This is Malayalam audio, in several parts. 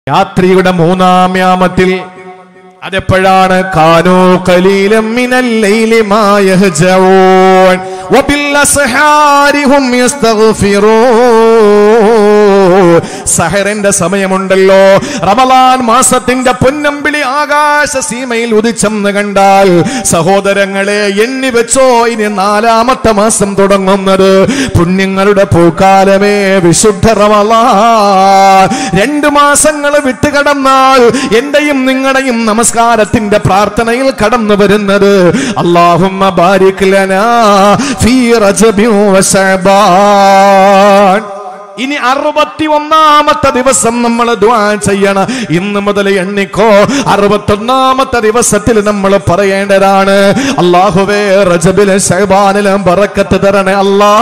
രാത്രിയുടെ മൂന്നാം യാമത്തിൽ അതെപ്പോഴാണ് കാനോ കലീലം മിനൽ ലൈലി മാ യഹ്ജഊൻ വബിൽ അസ്ഹാരി ഹും യസ്തഗ്ഫിറൂൻ സഹറിന്റെ സമയമുണ്ടല്ലോ റമലാൻ മാസത്തിന്റെ പൊന്നമ്പിളി ആകാശ സീമയിൽ ഉദിച്ചെന്ന് കണ്ടാൽ സഹോദരങ്ങളെ എണ്ണി വെച്ചോ ഇനി നാലാമത്തെ മാസം തുടങ്ങുന്നത് പുണ്യങ്ങളുടെ പൂക്കാലമേ വിശുദ്ധ റമലാൻ രണ്ട് മാസങ്ങൾ വിട്ടുകടന്നാൽ എന്റെയും നിങ്ങളുടെയും നമസ്കാരത്തിന്റെ പ്രാർത്ഥനയിൽ കടന്നു വരുന്നത് അള്ളാഹുമ്മ ബാരിക് ലനാ ഫീ റജബി വശബാൻ ഇനി അറുപത്തി ഒന്നാമത്തെ ദിവസം നമ്മൾ ദ്വാ ചെയ്യണം ഇന്ന് മുതൽ എണ്ണിക്കോ അറുപത്തൊന്നാമത്തെ ദിവസത്തിൽ നമ്മൾ പറയേണ്ടതാണ് അള്ളാഹുവേ റജബിലെ ഷഹബാനിലും പറക്കത്ത് തരണേ അല്ലാ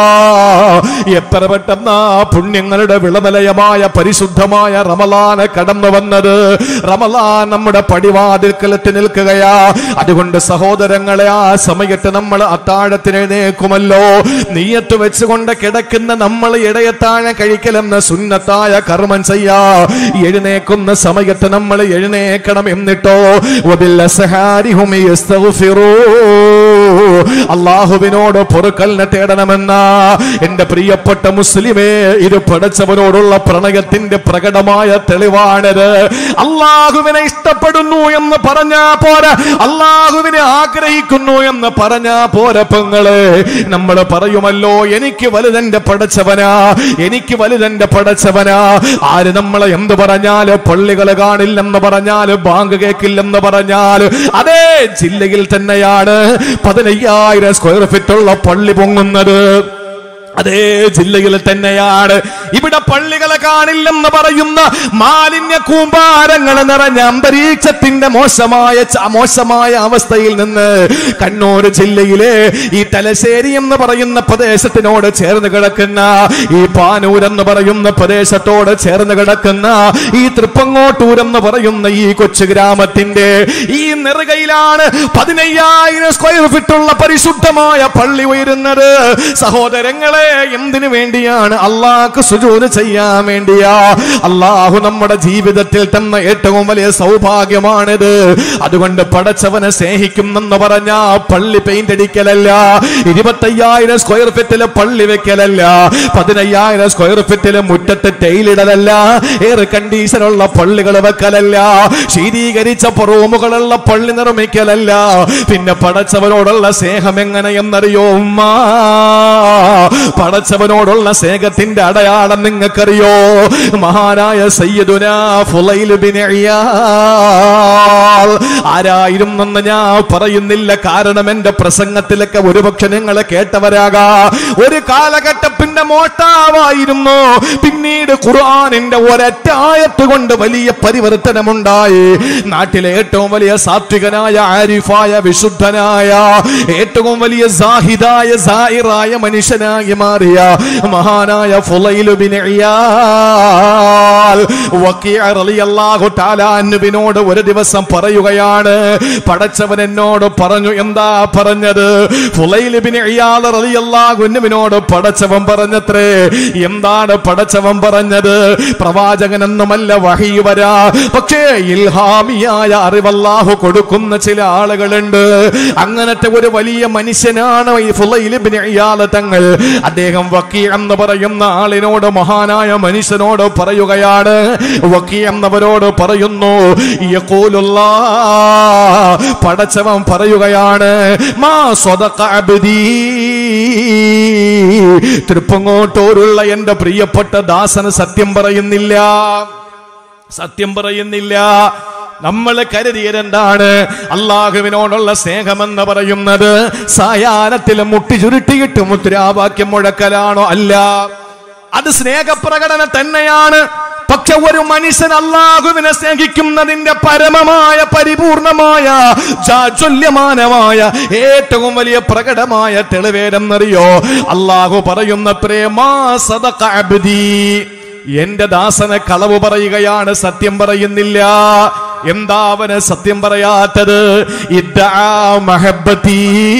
എത്ര പെട്ടെന്ന് ആ പുണ്യങ്ങളുടെ വിളനിലയമായ പരിശുദ്ധമായ റമലാന് കടന്നു വന്നത് റമലാൻ നമ്മുടെ പടിവാതിൽക്കലത്ത് നിൽക്കുകയാ അതുകൊണ്ട് സഹോദരങ്ങളെ ആ സമയത്ത് നമ്മൾ അത്താഴത്തിന് എഴുന്നേക്കുമല്ലോ നീയത്ത് വെച്ചുകൊണ്ട് കിടക്കുന്ന നമ്മൾ ഇടയത്താഴ കഴിക്കലെന്ന സുന്നത്തായ കർമ്മം ചെയ്യാ എഴുന്നേക്കുന്ന സമയത്ത് നമ്മൾ എഴുന്നേക്കണം എന്നിട്ടോ വബിൽ അസ്ഹാരി ഹും യസ്തഗ്ഫിറൂ. അള്ളാഹുവിനോട് പൊറുക്കലിനെ തേടണമെന്ന എന്റെ പ്രിയപ്പെട്ട മുസ്ലിമേ ഇത് പഠിച്ചവനോടുള്ള പ്രണയത്തിന്റെ പ്രകടമായ തെളിവാണിത് അള്ളാഹുവിനെ ഇഷ്ടപ്പെടുന്നു എന്ന് പറഞ്ഞാ പോരാ അള്ളാഹുവിനെ ആഗ്രഹിക്കുന്നു എന്ന് പറഞ്ഞാ പോരാ പെങ്ങള് നമ്മൾ പറയുമല്ലോ എനിക്ക് വലുതെന്റെ പടച്ചവനാ എനിക്ക് വലുതെന്റെ പടച്ചവനാ ആര് നമ്മളെ എന്ത് പറഞ്ഞാല് പള്ളികൾ കാണില്ലെന്ന് പറഞ്ഞാല് ബാങ്ക് കേക്കില്ലെന്ന് പറഞ്ഞാല് അതേ ജില്ലയിൽ തന്നെയാണ് പതിനയ്യായിരം സ്ക്വയർ ഫീറ്റ് ഉള്ള പള്ളി പൊങ്ങുന്നത് അതേ ജില്ലയിൽ തന്നെയാണ് ഇവിടെ പള്ളികളെ കാണില്ലെന്ന് പറയുന്ന മാലിന്യ കൂമ്പാരങ്ങൾ നിറഞ്ഞ അന്തരീക്ഷത്തിന്റെ മോശമായ ച- മോശമായ അവസ്ഥയിൽ നിന്ന് കണ്ണൂർ ജില്ലയിലെ ഈ തലശ്ശേരി എന്ന് പറയുന്ന പ്രദേശത്തിനോട് ചേർന്ന് കിടക്കുന്ന ഈ പാനൂർ എന്ന് പറയുന്ന പ്രദേശത്തോട് ചേർന്ന് കിടക്കുന്ന ഈ തൃപ്പങ്ങോട്ടൂർ എന്ന് പറയുന്ന ഈ കൊച്ചു ഗ്രാമത്തിന്റെ ഈ നെറുകയിലാണ് പതിനയ്യായിരം സ്ക്വയർ ഫീറ്റുള്ള പരിശുദ്ധമായ പള്ളി ഉയരുന്നത് സഹോദരങ്ങളെ എന്തിനു വേണ്ടിയാണ് അള്ളാഹ്ക്ക് സുജൂത് ചെയ്യാൻ വേണ്ടിയാ അള്ളാഹു നമ്മുടെ ജീവിതത്തിൽ തന്ന ഏറ്റവും വലിയ സൗഭാഗ്യമാണിത് അതുകൊണ്ട് പടച്ചവനെ സ്നേഹിക്കുന്നെന്ന് പറഞ്ഞ പള്ളി പെയിന്റ് അടിക്കലല്ല ഇരുപത്തയ്യായിരം സ്ക്വയർ ഫീറ്റില് പള്ളി വെക്കലല്ല പതിനയ്യായിരം സ്ക്വയർ ഫീറ്റില് മുറ്റത്ത് ടൈലിടലല്ല എയർ കണ്ടീഷനുള്ള പള്ളികൾ വെക്കലല്ല ശീതീകരിച്ച റൂമുകളുള്ള പള്ളി നിർമ്മിക്കലല്ല പിന്നെ പടച്ചവനോടുള്ള സ്നേഹം എങ്ങനെയെന്നറിയോ ഉമ്മ പടച്ചവനോടുള്ള സ്നേഹത്തിന്റെ അടയാളം നിങ്ങൾക്കറിയോ മഹാനായ സയ്യിദുന ഫുലൈൽ ബിൻ ഇയാൽ ആരായിരുന്നെന്ന് ഞാൻ പറയുന്നില്ല കാരണം എന്റെ പ്രസംഗത്തിലൊക്കെ ഒരുപക്ഷെ നിങ്ങൾ കേട്ടവരാകാ ഒരു കാലഘട്ടത്തിന്റെ മോട്ടാവായിരുന്നു പിന്നീട് ഖുർആനിന്റെ ഒരൊറ്റ ആയത്ത് കൊണ്ട് വലിയ പരിവർത്തനമുണ്ടായി നാട്ടിലെ ഏറ്റവും വലിയ സാത്വികനായ ആരിഫായ വിശുദ്ധനായ ഏറ്റവും വലിയ സാഹിദായ സായിറായ മനുഷ്യനായി മാറിയ മഹാനായ ഫുലൈലു ബിൻ ഇയാൽ വക്കീഅ റളിയല്ലാഹു തആല അൻഹുവിനോട് ഒരു ദിവസം പറയുകയാണ് പടച്ചവൻ എന്നോട് പറഞ്ഞു എന്താ പറഞ്ഞത് ഫുലൈൽ ബിൻ ഇയാൽ റളിയല്ലാഹു അൻഹുവിനോട് പടച്ചവൻ പറഞ്ഞത്രേ എന്താണ് പടച്ചവൻ പറഞ്ഞത് പ്രവാചകൻ എന്നുമല്ല വഹി വരാ പക്ഷേ ഇൽഹാമിയായ അറിവല്ലാഹു കൊടുക്കുന്ന ചില ആളുകളുണ്ട് അങ്ങനത്തെ ഒരു വലിയ മനുഷ്യനാണ് ഈ ഫുലൈൽ ബിൻ ഇയാൽ തങ്ങൾ അദ്ദേഹം വക്കീ എന്ന് പറയുന്ന ആളിനോട് മഹാനായ മനുഷ്യനോട് പറയുകയാണ് വക്കീ എന്നവരോട് പറയുന്നു യഖൂലുല്ലാ പടച്ചവൻ പറയുകയാണ് മാ സ്വദഖ അബ്ദീ തൃപ്പങ്ങോട്ടൂരുള്ള എന്റെ പ്രിയപ്പെട്ട ദാസന് സത്യം പറയുന്നില്ല സത്യം പറയുന്നില്ല നമ്മൾ കരുതിയതെന്താണ് അള്ളാഹുവിനോടുള്ള സ്നേഹമെന്ന് പറയുന്നത് സായാഹ്നത്തിൽ മുട്ടി ചുരുട്ടിയിട്ട് മുദ്രാവാക്യം മുഴക്കലാണോ അല്ല അത് സ്നേഹപ്രകടന തന്നെയാണ് പക്ഷെ ഒരു മനുഷ്യൻ അള്ളാഹുവിനെ സ്നേഹിക്കുന്നതിന്റെ പരമമായ പരിപൂർണമായ ജാജ്വല്യമാനമായ ഏറ്റവും വലിയ പ്രകടമായ തെളിവേരെന്നറിയോ അള്ളാഹു പറയുന്ന പ്രേമാ സദഖ അബ്ദീ എന്റെ ദാസനെ കളവ് പറയുകയാണ് സത്യം പറയുന്നില്ല എന്താ അവന് സത്യം പറയാത്തത് ഇദ്ദാ മഹബത്തി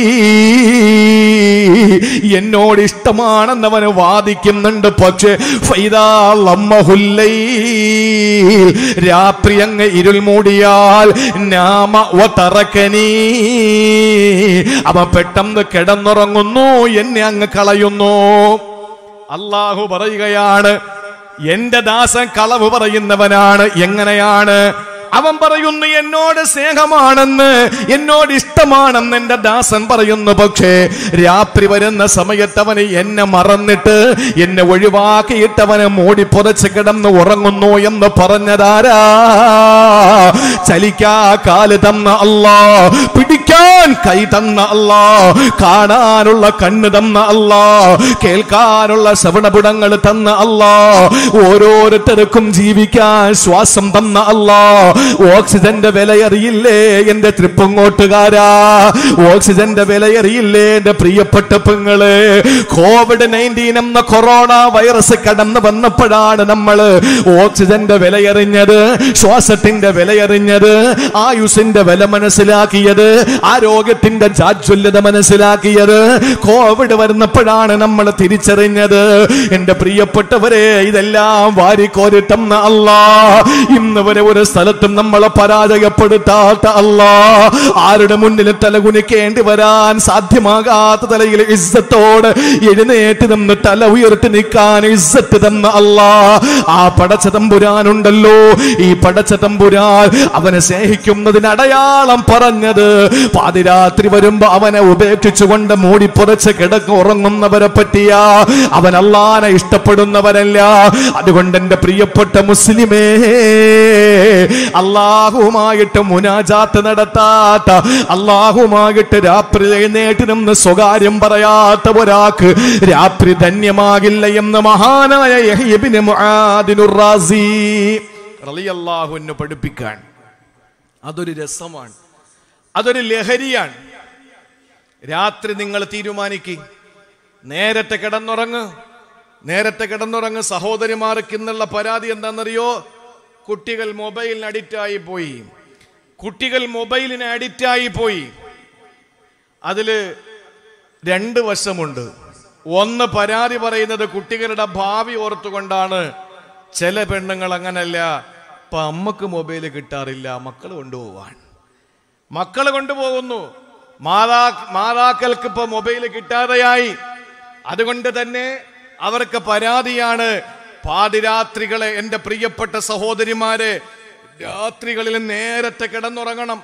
എന്നോട് ഇഷ്ടമാണെന്ന് അവന് വാദിക്കുന്നുണ്ട് പക്ഷേ ഫൈദാ ലമ്മഹുല്ലൈൽ രാത്രി അങ്ങ് ഇരുൾ മൂടിയാൽ നാമ വതറക്കനീ അവ പെട്ടെന്ന് കിടന്നുറങ്ങുന്നു എന്നെ അങ്ങ് കളയുന്നു അള്ളാഹു പറയുകയാണ് എന്റെ ദാസൻ കളവ് പറയുന്നവനാണ് എങ്ങനെയാണ് അവൻ പറയുന്നു എന്നോട് സ്നേഹമാണെന്ന് എന്നോട് ഇഷ്ടമാണെന്ന് എന്റെ ദാസൻ പറയുന്നു പക്ഷേ രാത്രി വരുന്ന സമയത്ത് അവന് എന്നെ മറന്നിട്ട് എന്നെ ഒഴിവാക്കിയിട്ടവനെ മൂടി പുതച്ച് കിടന്ന് ഉറങ്ങുന്നു എന്ന് പറഞ്ഞതാരാ ചലിക്കാ കാല് തന്ന അല്ലാ പിടിക്കാൻ കൈ തന്ന അല്ലാ കാണാനുള്ള കണ്ണ് തന്ന അല്ലാ കേൾക്കാനുള്ള ശ്രവണപുടങ്ങൾ തന്ന അല്ലാ ഓരോരുത്തർക്കും ജീവിക്കാൻ ശ്വാസം തന്ന അല്ലാ ഓക്സിജന്റെ വിലയറിയില്ലേ എന്റെ തൃപ്പങ്ങോട്ടുകാരാ ഓക്സിജന്റെ വിലയറിയില്ലേ എന്റെ പ്രിയപ്പെട്ട പെങ്ങള് കോവിഡ് നയൻറ്റീൻ എന്ന കൊറോണ വൈറസ് കടന്നു വന്നപ്പോഴാണ് നമ്മൾ ഓക്സിജന്റെ വിലയറിഞ്ഞത് ശ്വാസത്തിന്റെ വിലയറിഞ്ഞത് ആയുസിന്റെ വില മനസ്സിലാക്കിയത് ആരോഗ്യത്തിന്റെ ജാജ്വല്യത മനസ്സിലാക്കിയത് കോവിഡ് വരുന്നപ്പോഴാണ് നമ്മൾ തിരിച്ചറിഞ്ഞത് എന്റെ പ്രിയപ്പെട്ടവരെ ഇതെല്ലാം വാരിക്കോരിട്ടം അല്ലാ ഇന്ന് വരെ ഒരു സ്ഥലത്തും നമ്മളെ പരാജയപ്പെടുത്താത്ത അല്ലാ ആരുടെ മുന്നിൽ തലകുനിക്കേണ്ടി വരാൻ സാധ്യമാകാത്ത തലയിൽ ഇസ്സത്തോട് എഴുന്നേറ്റ് നിന്ന് തല ഉയർത്തി നിൽക്കാൻ ഇസ്സത്ത് തന്ന അല്ലാ ആ പടച്ച തമ്പുരാനുണ്ടല്ലോ ഈ പടച്ച തമ്പുരാൻ അവനെ സ്നേഹിക്കുന്നതിന് അടയാളം പറഞ്ഞത് പാതിരാത്രി വരുമ്പോ അവനെ ഉപേക്ഷിച്ചുകൊണ്ട് മൂടി പുതച്ച് കിടക്ക് ഉറങ്ങുന്നവരെ പറ്റിയ അവൻ അള്ളാനെ ഇഷ്ടപ്പെടുന്നവരല്ല അതുകൊണ്ട് എന്റെ പ്രിയപ്പെട്ട മുസ്ലിമേ അള്ളാഹുമായിട്ട് മുനാജാത്ത് നടത്താത്ത അള്ളാഹുമായിട്ട് രാത്രി എഴുന്നേറ്റ് നിന്ന് സ്വകാര്യം പറയാത്ത ഒരാൾക്ക് രാത്രി ധന്യമാകില്ല എന്ന് മഹാനായ യഹ്യബിന് മുആദിനുർ റാസി റളിയല്ലാഹുവിനെ പഠിപ്പിക്കാൻ അതൊരു രസമാണ് അതൊരു ലഹരിയാണ് രാത്രി നിങ്ങൾ തീരുമാനിക്കുക നേരത്തെ കിടന്നുറങ്ങ് നേരത്തെ കിടന്നുറങ്ങ് സഹോദരിമാർക്ക് ഇന്നുള്ള പരാതി എന്താണെന്നറിയോ കുട്ടികൾ മൊബൈലിന് അഡിക്റ്റായി പോയി കുട്ടികൾ മൊബൈലിന് അഡിക്റ്റായി പോയി അതില് രണ്ട് വശമുണ്ട് ഒന്ന് പരാതി പറയുന്നത് കുട്ടികളുടെ ഭാവി ഓർത്തുകൊണ്ടാണ് ചില പെണ്ണുങ്ങൾ അങ്ങനല്ല ഇപ്പൊ അമ്മക്ക് മൊബൈൽ കിട്ടാറില്ല മക്കൾ കൊണ്ടുപോവാൻ മക്കൾ കൊണ്ടുപോകുന്നു മാതാ മാതാക്കൾക്ക് ഇപ്പൊ മൊബൈൽ കിട്ടാതെയായി അതുകൊണ്ട് തന്നെ അവർക്ക് പരാതിയാണ് പാതിരാത്രികളെ എൻ്റെ പ്രിയപ്പെട്ട സഹോദരിമാരെ രാത്രികളിൽ നേരത്തെ കിടന്നുറങ്ങണം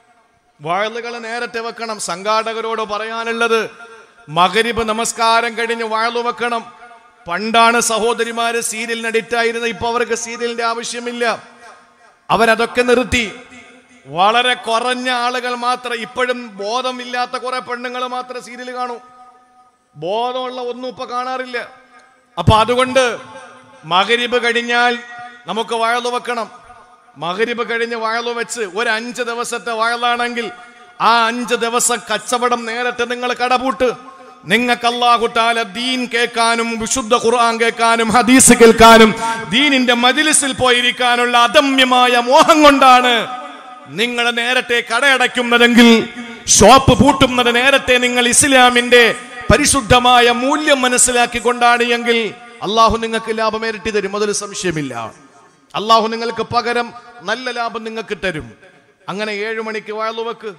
വാഴലുകൾ നേരത്തെ വെക്കണം സംഘാടകരോട് പറയാനുള്ളത് മകരിബ് നമസ്കാരം കഴിഞ്ഞ് വാഴലു വെക്കണം പണ്ടാണ് സഹോദരിമാര് സീരിയലിന് അഡിക്റ്റായിരുന്നത് ഇപ്പൊ അവർക്ക് സീരിയലിന്റെ ആവശ്യമില്ല അവരതൊക്കെ നിർത്തി വളരെ കുറഞ്ഞ ആളുകൾ മാത്രം ഇപ്പോഴും ബോധമില്ലാത്ത കുറെ പെണ്ണുങ്ങൾ മാത്രം സീരിയൽ കാണൂ ബോധമുള്ള ഒന്നും ഇപ്പൊ കാണാറില്ല അപ്പൊ അതുകൊണ്ട് മകരിബ് കഴിഞ്ഞാൽ നമുക്ക് വയലു വെക്കണം മകരിബ് കഴിഞ്ഞ് വയലു വെച്ച് ഒരു അഞ്ച് ദിവസത്തെ വയലാണെങ്കിൽ ആ അഞ്ച് ദിവസം കച്ചവടം നേരത്തെ നിങ്ങൾ കടപൂട്ട് നിങ്ങൾക്ക് അള്ളാഹുട്ടാല ദീൻ കേൾക്കാനും വിശുദ്ധ ഖുർആൻ കേൾക്കാനും ഹദീസ് കേൾക്കാനും ദീനിന്റെ മജിലിസിൽ പോയിരിക്കാനുള്ള അദമ്യമായ മോഹം കൊണ്ടാണ് നിങ്ങൾ നേരത്തെ കടയടയ്ക്കുന്നതെങ്കിൽ ഷോപ്പ് പൂട്ടുന്നത് നേരത്തെ നിങ്ങൾ ഇസ്ലാമിന്റെ പരിശുദ്ധമായ മൂല്യം മനസ്സിലാക്കിക്കൊണ്ടാണ് എങ്കിൽ അള്ളാഹു നിങ്ങൾക്ക് ലാഭം ഇരട്ടി തരും അതിൽ സംശയമില്ല അള്ളാഹു നിങ്ങൾക്ക് പകരം നല്ല ലാഭം നിങ്ങൾക്ക് തരും അങ്ങനെ ഏഴു മണിക്ക് വയലുവെക്ക്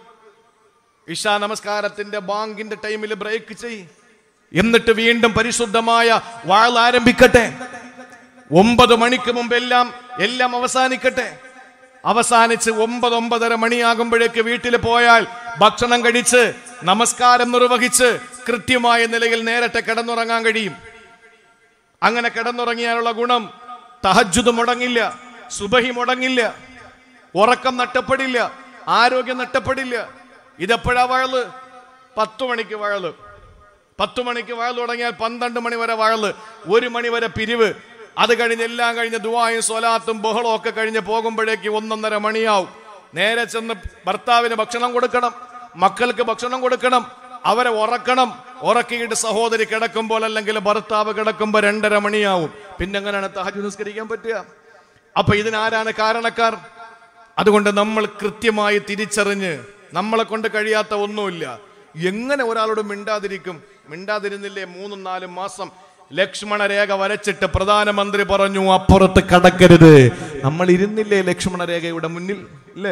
ഇഷാ നമസ്കാരത്തിന്റെ ബാങ്കിന്റെ ടൈമിൽ ബ്രേക്ക് ചെയ് എന്നിട്ട് വീണ്ടും പരിശുദ്ധമായ വാൾ ആരംഭിക്കട്ടെ ഒമ്പത് മണിക്ക് മുമ്പ് എല്ലാം എല്ലാം അവസാനിക്കട്ടെ അവസാനിച്ച് ഒമ്പത് ഒമ്പതര മണിയാകുമ്പോഴേക്ക് വീട്ടിൽ പോയാൽ ഭക്ഷണം കഴിച്ച് നമസ്കാരം നിർവഹിച്ച് കൃത്യമായ നിലയിൽ നേരത്തെ കിടന്നുറങ്ങാൻ കഴിയും അങ്ങനെ കിടന്നുറങ്ങിയാലുള്ള ഗുണം തഹജുദ് മുടങ്ങില്ല സുബഹി മുടങ്ങില്ല ഉറക്കം നഷ്ടപ്പെടില്ല ആരോഗ്യം നഷ്ടപ്പെടില്ല ഇതെപ്പോഴാ വഴല് പത്തു മണിക്ക് വഴല് പത്തു മണിക്ക് വഴൽ തുടങ്ങിയാൽ പന്ത്രണ്ട് മണി വരെ വഴല് ഒരു മണി വരെ പിരിവ് അത് കഴിഞ്ഞ് എല്ലാം കഴിഞ്ഞ് ദുവായും സ്വലാത്തും ബഹളവും ഒക്കെ കഴിഞ്ഞ് പോകുമ്പോഴേക്ക് ഒന്നൊന്നര മണിയാവും നേരെ ചെന്ന് ഭർത്താവിന് ഭക്ഷണം കൊടുക്കണം മക്കൾക്ക് ഭക്ഷണം കൊടുക്കണം അവരെ ഉറക്കണം ഉറക്കിയിട്ട് സഹോദരി കിടക്കുമ്പോൾ അല്ലെങ്കിൽ ഭർത്താവ് കിടക്കുമ്പോൾ രണ്ടര മണിയാവും പിന്നെ എങ്ങനെയാണ് തഹജ് നിസ്കരിക്കാൻ പറ്റുക അപ്പൊ ഇതിനാരാണ് കാരണക്കാർ അതുകൊണ്ട് നമ്മൾ കൃത്യമായി തിരിച്ചറിഞ്ഞ് നമ്മളെ കൊണ്ട് കഴിയാത്ത ഒന്നുമില്ല എങ്ങനെ ഒരാളോട് മിണ്ടാതിരിക്കും മിണ്ടാതിരുന്നില്ലേ മൂന്നും നാലും മാസം ലക്ഷ്മണ രേഖ വരച്ചിട്ട് പ്രധാനമന്ത്രി പറഞ്ഞു അപ്പുറത്ത് കടക്കരുത് നമ്മൾ ഇരുന്നില്ലേ ലക്ഷ്മണ രേഖയുടെ മുന്നിൽ ഇല്ലേ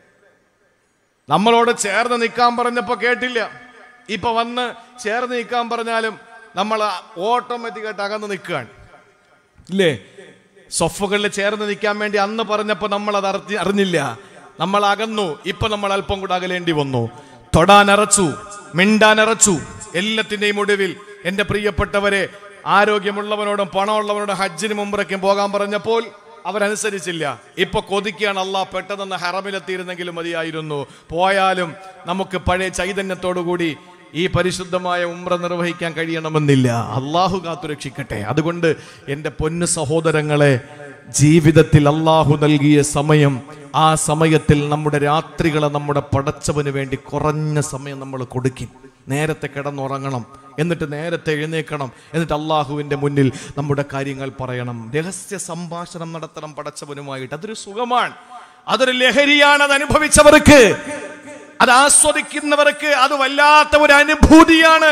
നമ്മളോട് ചേർന്ന് നിൽക്കാൻ പറഞ്ഞപ്പോ കേട്ടില്ല ഇപ്പൊ വന്ന് ചേർന്ന് നിൽക്കാൻ പറഞ്ഞാലും നമ്മൾ ഓട്ടോമാറ്റിക്കായിട്ട് അകന്ന് നിൽക്കുകയാണ് ഇല്ലേ സൊഫുകളിൽ ചേർന്ന് നിൽക്കാൻ വേണ്ടി അന്ന് പറഞ്ഞപ്പോ നമ്മൾ അത് അറിഞ്ഞി അറിഞ്ഞില്ല നമ്മൾ അകന്നു ഇപ്പൊ നമ്മൾ അല്പം കൂടെ അകലേണ്ടി വന്നു തൊടാനറച്ചു മിണ്ടാനറച്ചു എല്ലാത്തിന്റെയും ഒടുവിൽ എന്റെ പ്രിയപ്പെട്ടവരെ ആരോഗ്യമുള്ളവനോടും പണമുള്ളവനോടും ഹജ്ജിന് മുമ്പറയ്ക്കും പോകാൻ പറഞ്ഞപ്പോൾ അവരനുസരിച്ചില്ല ഇപ്പൊ കൊതിക്കുകയാണ് അള്ളാഹ് പെട്ടെന്ന് ഹറമിലെത്തിയിരുന്നെങ്കിലും മതിയായിരുന്നു പോയാലും നമുക്ക് പഴയ ചൈതന്യത്തോടു കൂടി ഈ പരിശുദ്ധമായ ഉംറ നിർവഹിക്കാൻ കഴിയണമെന്നില്ല അള്ളാഹു കാത്തു രക്ഷിക്കട്ടെ അതുകൊണ്ട് എൻ്റെ പൊന്നു സഹോദരങ്ങളെ ജീവിതത്തിൽ അള്ളാഹു നൽകിയ സമയം ആ സമയത്തിൽ നമ്മുടെ രാത്രികളെ നമ്മുടെ പടച്ചവന് വേണ്ടി കുറഞ്ഞ സമയം നമ്മൾ കൊടുക്കും നേരത്തെ കിടന്നുറങ്ങണം എന്നിട്ട് നേരത്തെ എഴുന്നേക്കണം എന്നിട്ട് അള്ളാഹുവിൻ്റെ മുന്നിൽ നമ്മുടെ കാര്യങ്ങൾ പറയണം രഹസ്യ സംഭാഷണം നടത്തണം പടച്ചവനുമായിട്ട് അതൊരു സുഖമാണ് അതൊരു ലഹരിയാണ് അത് അനുഭവിച്ചവർക്ക് അത് ആസ്വദിക്കുന്നവർക്ക് അത് വല്ലാത്ത ഒരു അനുഭൂതിയാണ്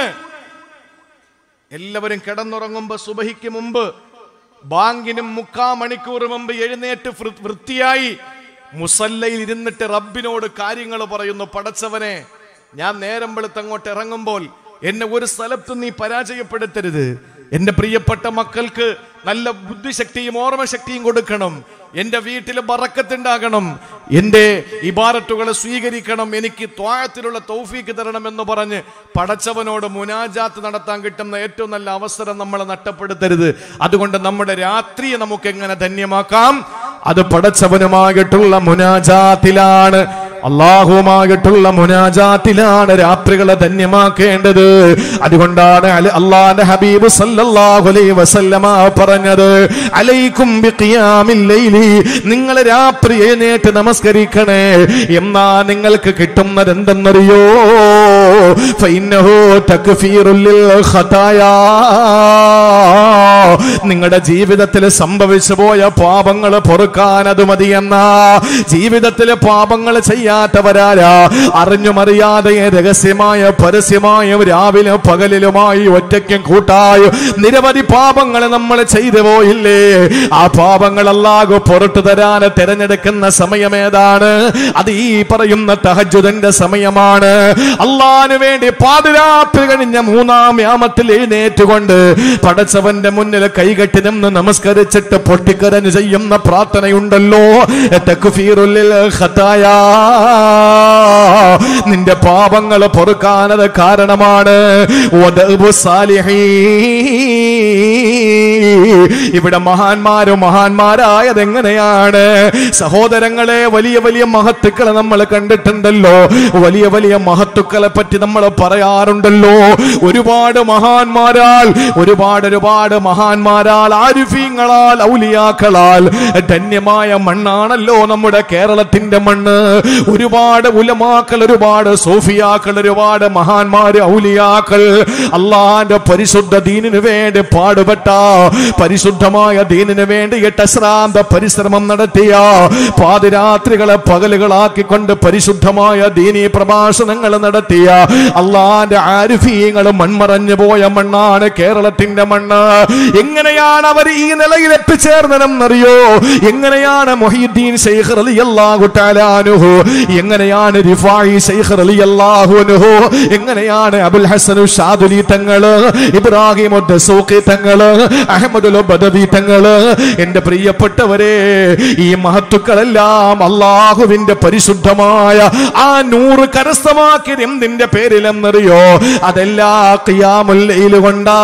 എല്ലാവരും കിടന്നുറങ്ങുമ്പോ സുബഹിക്ക് മുമ്പ് ബാങ്കിനും മുക്കാ മണിക്കൂർ മുമ്പ് എഴുന്നേറ്റ് വൃ- വൃത്തിയായി മുസല്ലയിൽ ഇരുന്നിട്ട് റബ്ബിനോട് കാര്യങ്ങൾ പറയുന്നു പടച്ചവനെ ഞാൻ നേരം വെളുത്ത് അങ്ങോട്ട് ഇറങ്ങുമ്പോൾ എന്നെ ഒരു സ്ഥലത്തും നീ പരാജയപ്പെടുത്തരുത് എന്റെ പ്രിയപ്പെട്ട മക്കൾക്ക് നല്ല ബുദ്ധിശക്തിയും ഓർമ്മശക്തിയും കൊടുക്കണം എന്റെ വീട്ടിൽ ബറക്കത്തുണ്ടാകണം എന്റെ ഇബാറത്തുകളെ സ്വീകരിക്കണം എനിക്ക് ത്വാഴത്തിലുള്ള തൗഫീക്ക് തരണം എന്ന് പറഞ്ഞ് പടച്ചവനോട് മുനാജാത്ത് നടത്താൻ കിട്ടുന്ന ഏറ്റവും നല്ല അവസരം നമ്മൾ നഷ്ടപ്പെടുത്തരുത് അതുകൊണ്ട് നമ്മുടെ രാത്രിയെ നമുക്ക് എങ്ങനെ ധന്യമാക്കാം അത് പടച്ചവനുമായിട്ടുള്ള മുനാജാത്തിലാണ് അള്ളാഹുമായിട്ടുള്ള മുനാജാത്തിലാണ് രാത്രികളെ ധന്യമാക്കേണ്ടത് അതുകൊണ്ടാണ് അല- അള്ളാന്റെ ഹബീബ് സല്ലല്ലാഹു അലൈഹി വസല്ലമ പറഞ്ഞത് അലൈക്കും ബിഖിയാമിൽ ലൈലി നിങ്ങൾ രാത്രി എഴുന്നേറ്റ് നമസ്കരിക്കണേ എന്നാ നിങ്ങൾക്ക് കിട്ടുന്നത് എന്തെന്നറിയോ ഫൈന്നഹു തക്ഫീറുൽ ലിൽ ഖതായാ നിങ്ങളുടെ ജീവിതത്തിൽ സംഭവിച്ചു പോയ പാപങ്ങൾ പൊറുക്കാൻ അത് മതിയെന്ന ജീവിതത്തിലെ പാപങ്ങൾ ചെയ്യാത്തവരാരാ അറിഞ്ഞുമറിയാതെ രഹസ്യമായ പരസ്യമായും രാവിലെ പകലിലുമായി ഒറ്റയ്ക്കും കൂട്ടായും നിരവധി പാപങ്ങൾ നമ്മൾ ചെയ്തു പോയില്ലേ ആ പാപങ്ങൾ അല്ലാഹു പുറത്തു തരാൻ തിരഞ്ഞെടുക്കുന്ന സമയം ഏതാണ് അത് ഈ പറയുന്ന തഹജുദന്റെ സമയമാണ് അള്ളാന് വേണ്ടി പാതിരാത്രി കഴിഞ്ഞ മൂന്നാം യാമത്തിൽ എഴുന്നേറ്റുകൊണ്ട് പടച്ചവന്റെ മുന്നിൽ കൈകെട്ടി നിന്ന് നമസ്കരിച്ചിട്ട് പൊട്ടിക്കരഞ്ഞ് ചെയ്യുന്ന പ്രാർത്ഥനയുണ്ടല്ലോ തക്ഫീറുൽ ലിൽ ഖതായാ. നിന്റെ പാപങ്ങൾ പൊറുക്കാനത് കാരണമാണ് വദഅബു സാലിഹീൻ. ഇവിടെ മഹാന്മാര് മഹാന്മാരായത് എങ്ങനെയാണ് സഹോദരങ്ങളെ വലിയ വലിയ മഹത്തുക്കളെ നമ്മൾ കണ്ടിട്ടുണ്ടല്ലോ വലിയ വലിയ മഹത്തുക്കളെ പറ്റി നമ്മൾ പറയാറുണ്ടല്ലോ ഒരുപാട് മഹാന്മാരാൽ ഒരുപാട് ഒരുപാട് മഹാന്മാരാൽ ആരിഫീങ്ങളാൽ ഔലിയാക്കളാൽ ധന്യമായ മണ്ണാണല്ലോ നമ്മുടെ കേരളത്തിന്റെ മണ്ണ് ഒരുപാട് ഉലമാക്കൾ ഒരുപാട് സോഫിയാക്കൾ ഒരുപാട് മഹാന്മാര് ഔലിയാക്കൾ അള്ളാന്റെ പരിശുദ്ധ ദീനിനു വേണ്ടി പാടുപെട്ട പരിശുദ്ധമായ ദീനിനു വേണ്ടി എട്ടശ്രാന്ത പരിശ്രമം നടത്തിയ പാതിരാത്രികളെ പകലുകളാക്കിക്കൊണ്ട് പരിശുദ്ധമായ ദീനീ പ്രഭാഷണങ്ങൾ നടത്തിയ അള്ളാന്റെ ആരിഫീങ്ങൾ മൺമറഞ്ഞു പോയ മണ്ണാണ് കേരളത്തിന്റെ മണ്ണ് എങ്ങനെയാണ് അവർ ഈ നിലയിൽ എത്തിച്ചേർന്നതെന്നറിയോ എങ്ങനെയാണ് മൊഹീദ്ദീൻ ശൈഖ് റളിയല്ലാഹു തആല അൻഹു എങ്ങനെയാണ് റിഫായി ശൈഖ് റളിയല്ലാഹു അൻഹു എങ്ങനെയാണ് അബുൽ ഹസൻ ഷാദുലി തങ്ങള് ഇബ്രാഹിം ദസൂഖി തങ്ങള് അഹമ്മദുൽ ബദവി തങ്ങള് എന്റെ പ്രിയപ്പെട്ടവരെ ഈ മഹത്തുക്കളെല്ലാം അള്ളാഹുവിന്റെ പരിശുദ്ധമായ ആ നൂറ് കരസ്ഥമാക്കിയത് എന്തിന്റെ പേരിലെന്നറിയോ അതെല്ലാ ഖിയാമുല്ലയിൽ കൊണ്ടാ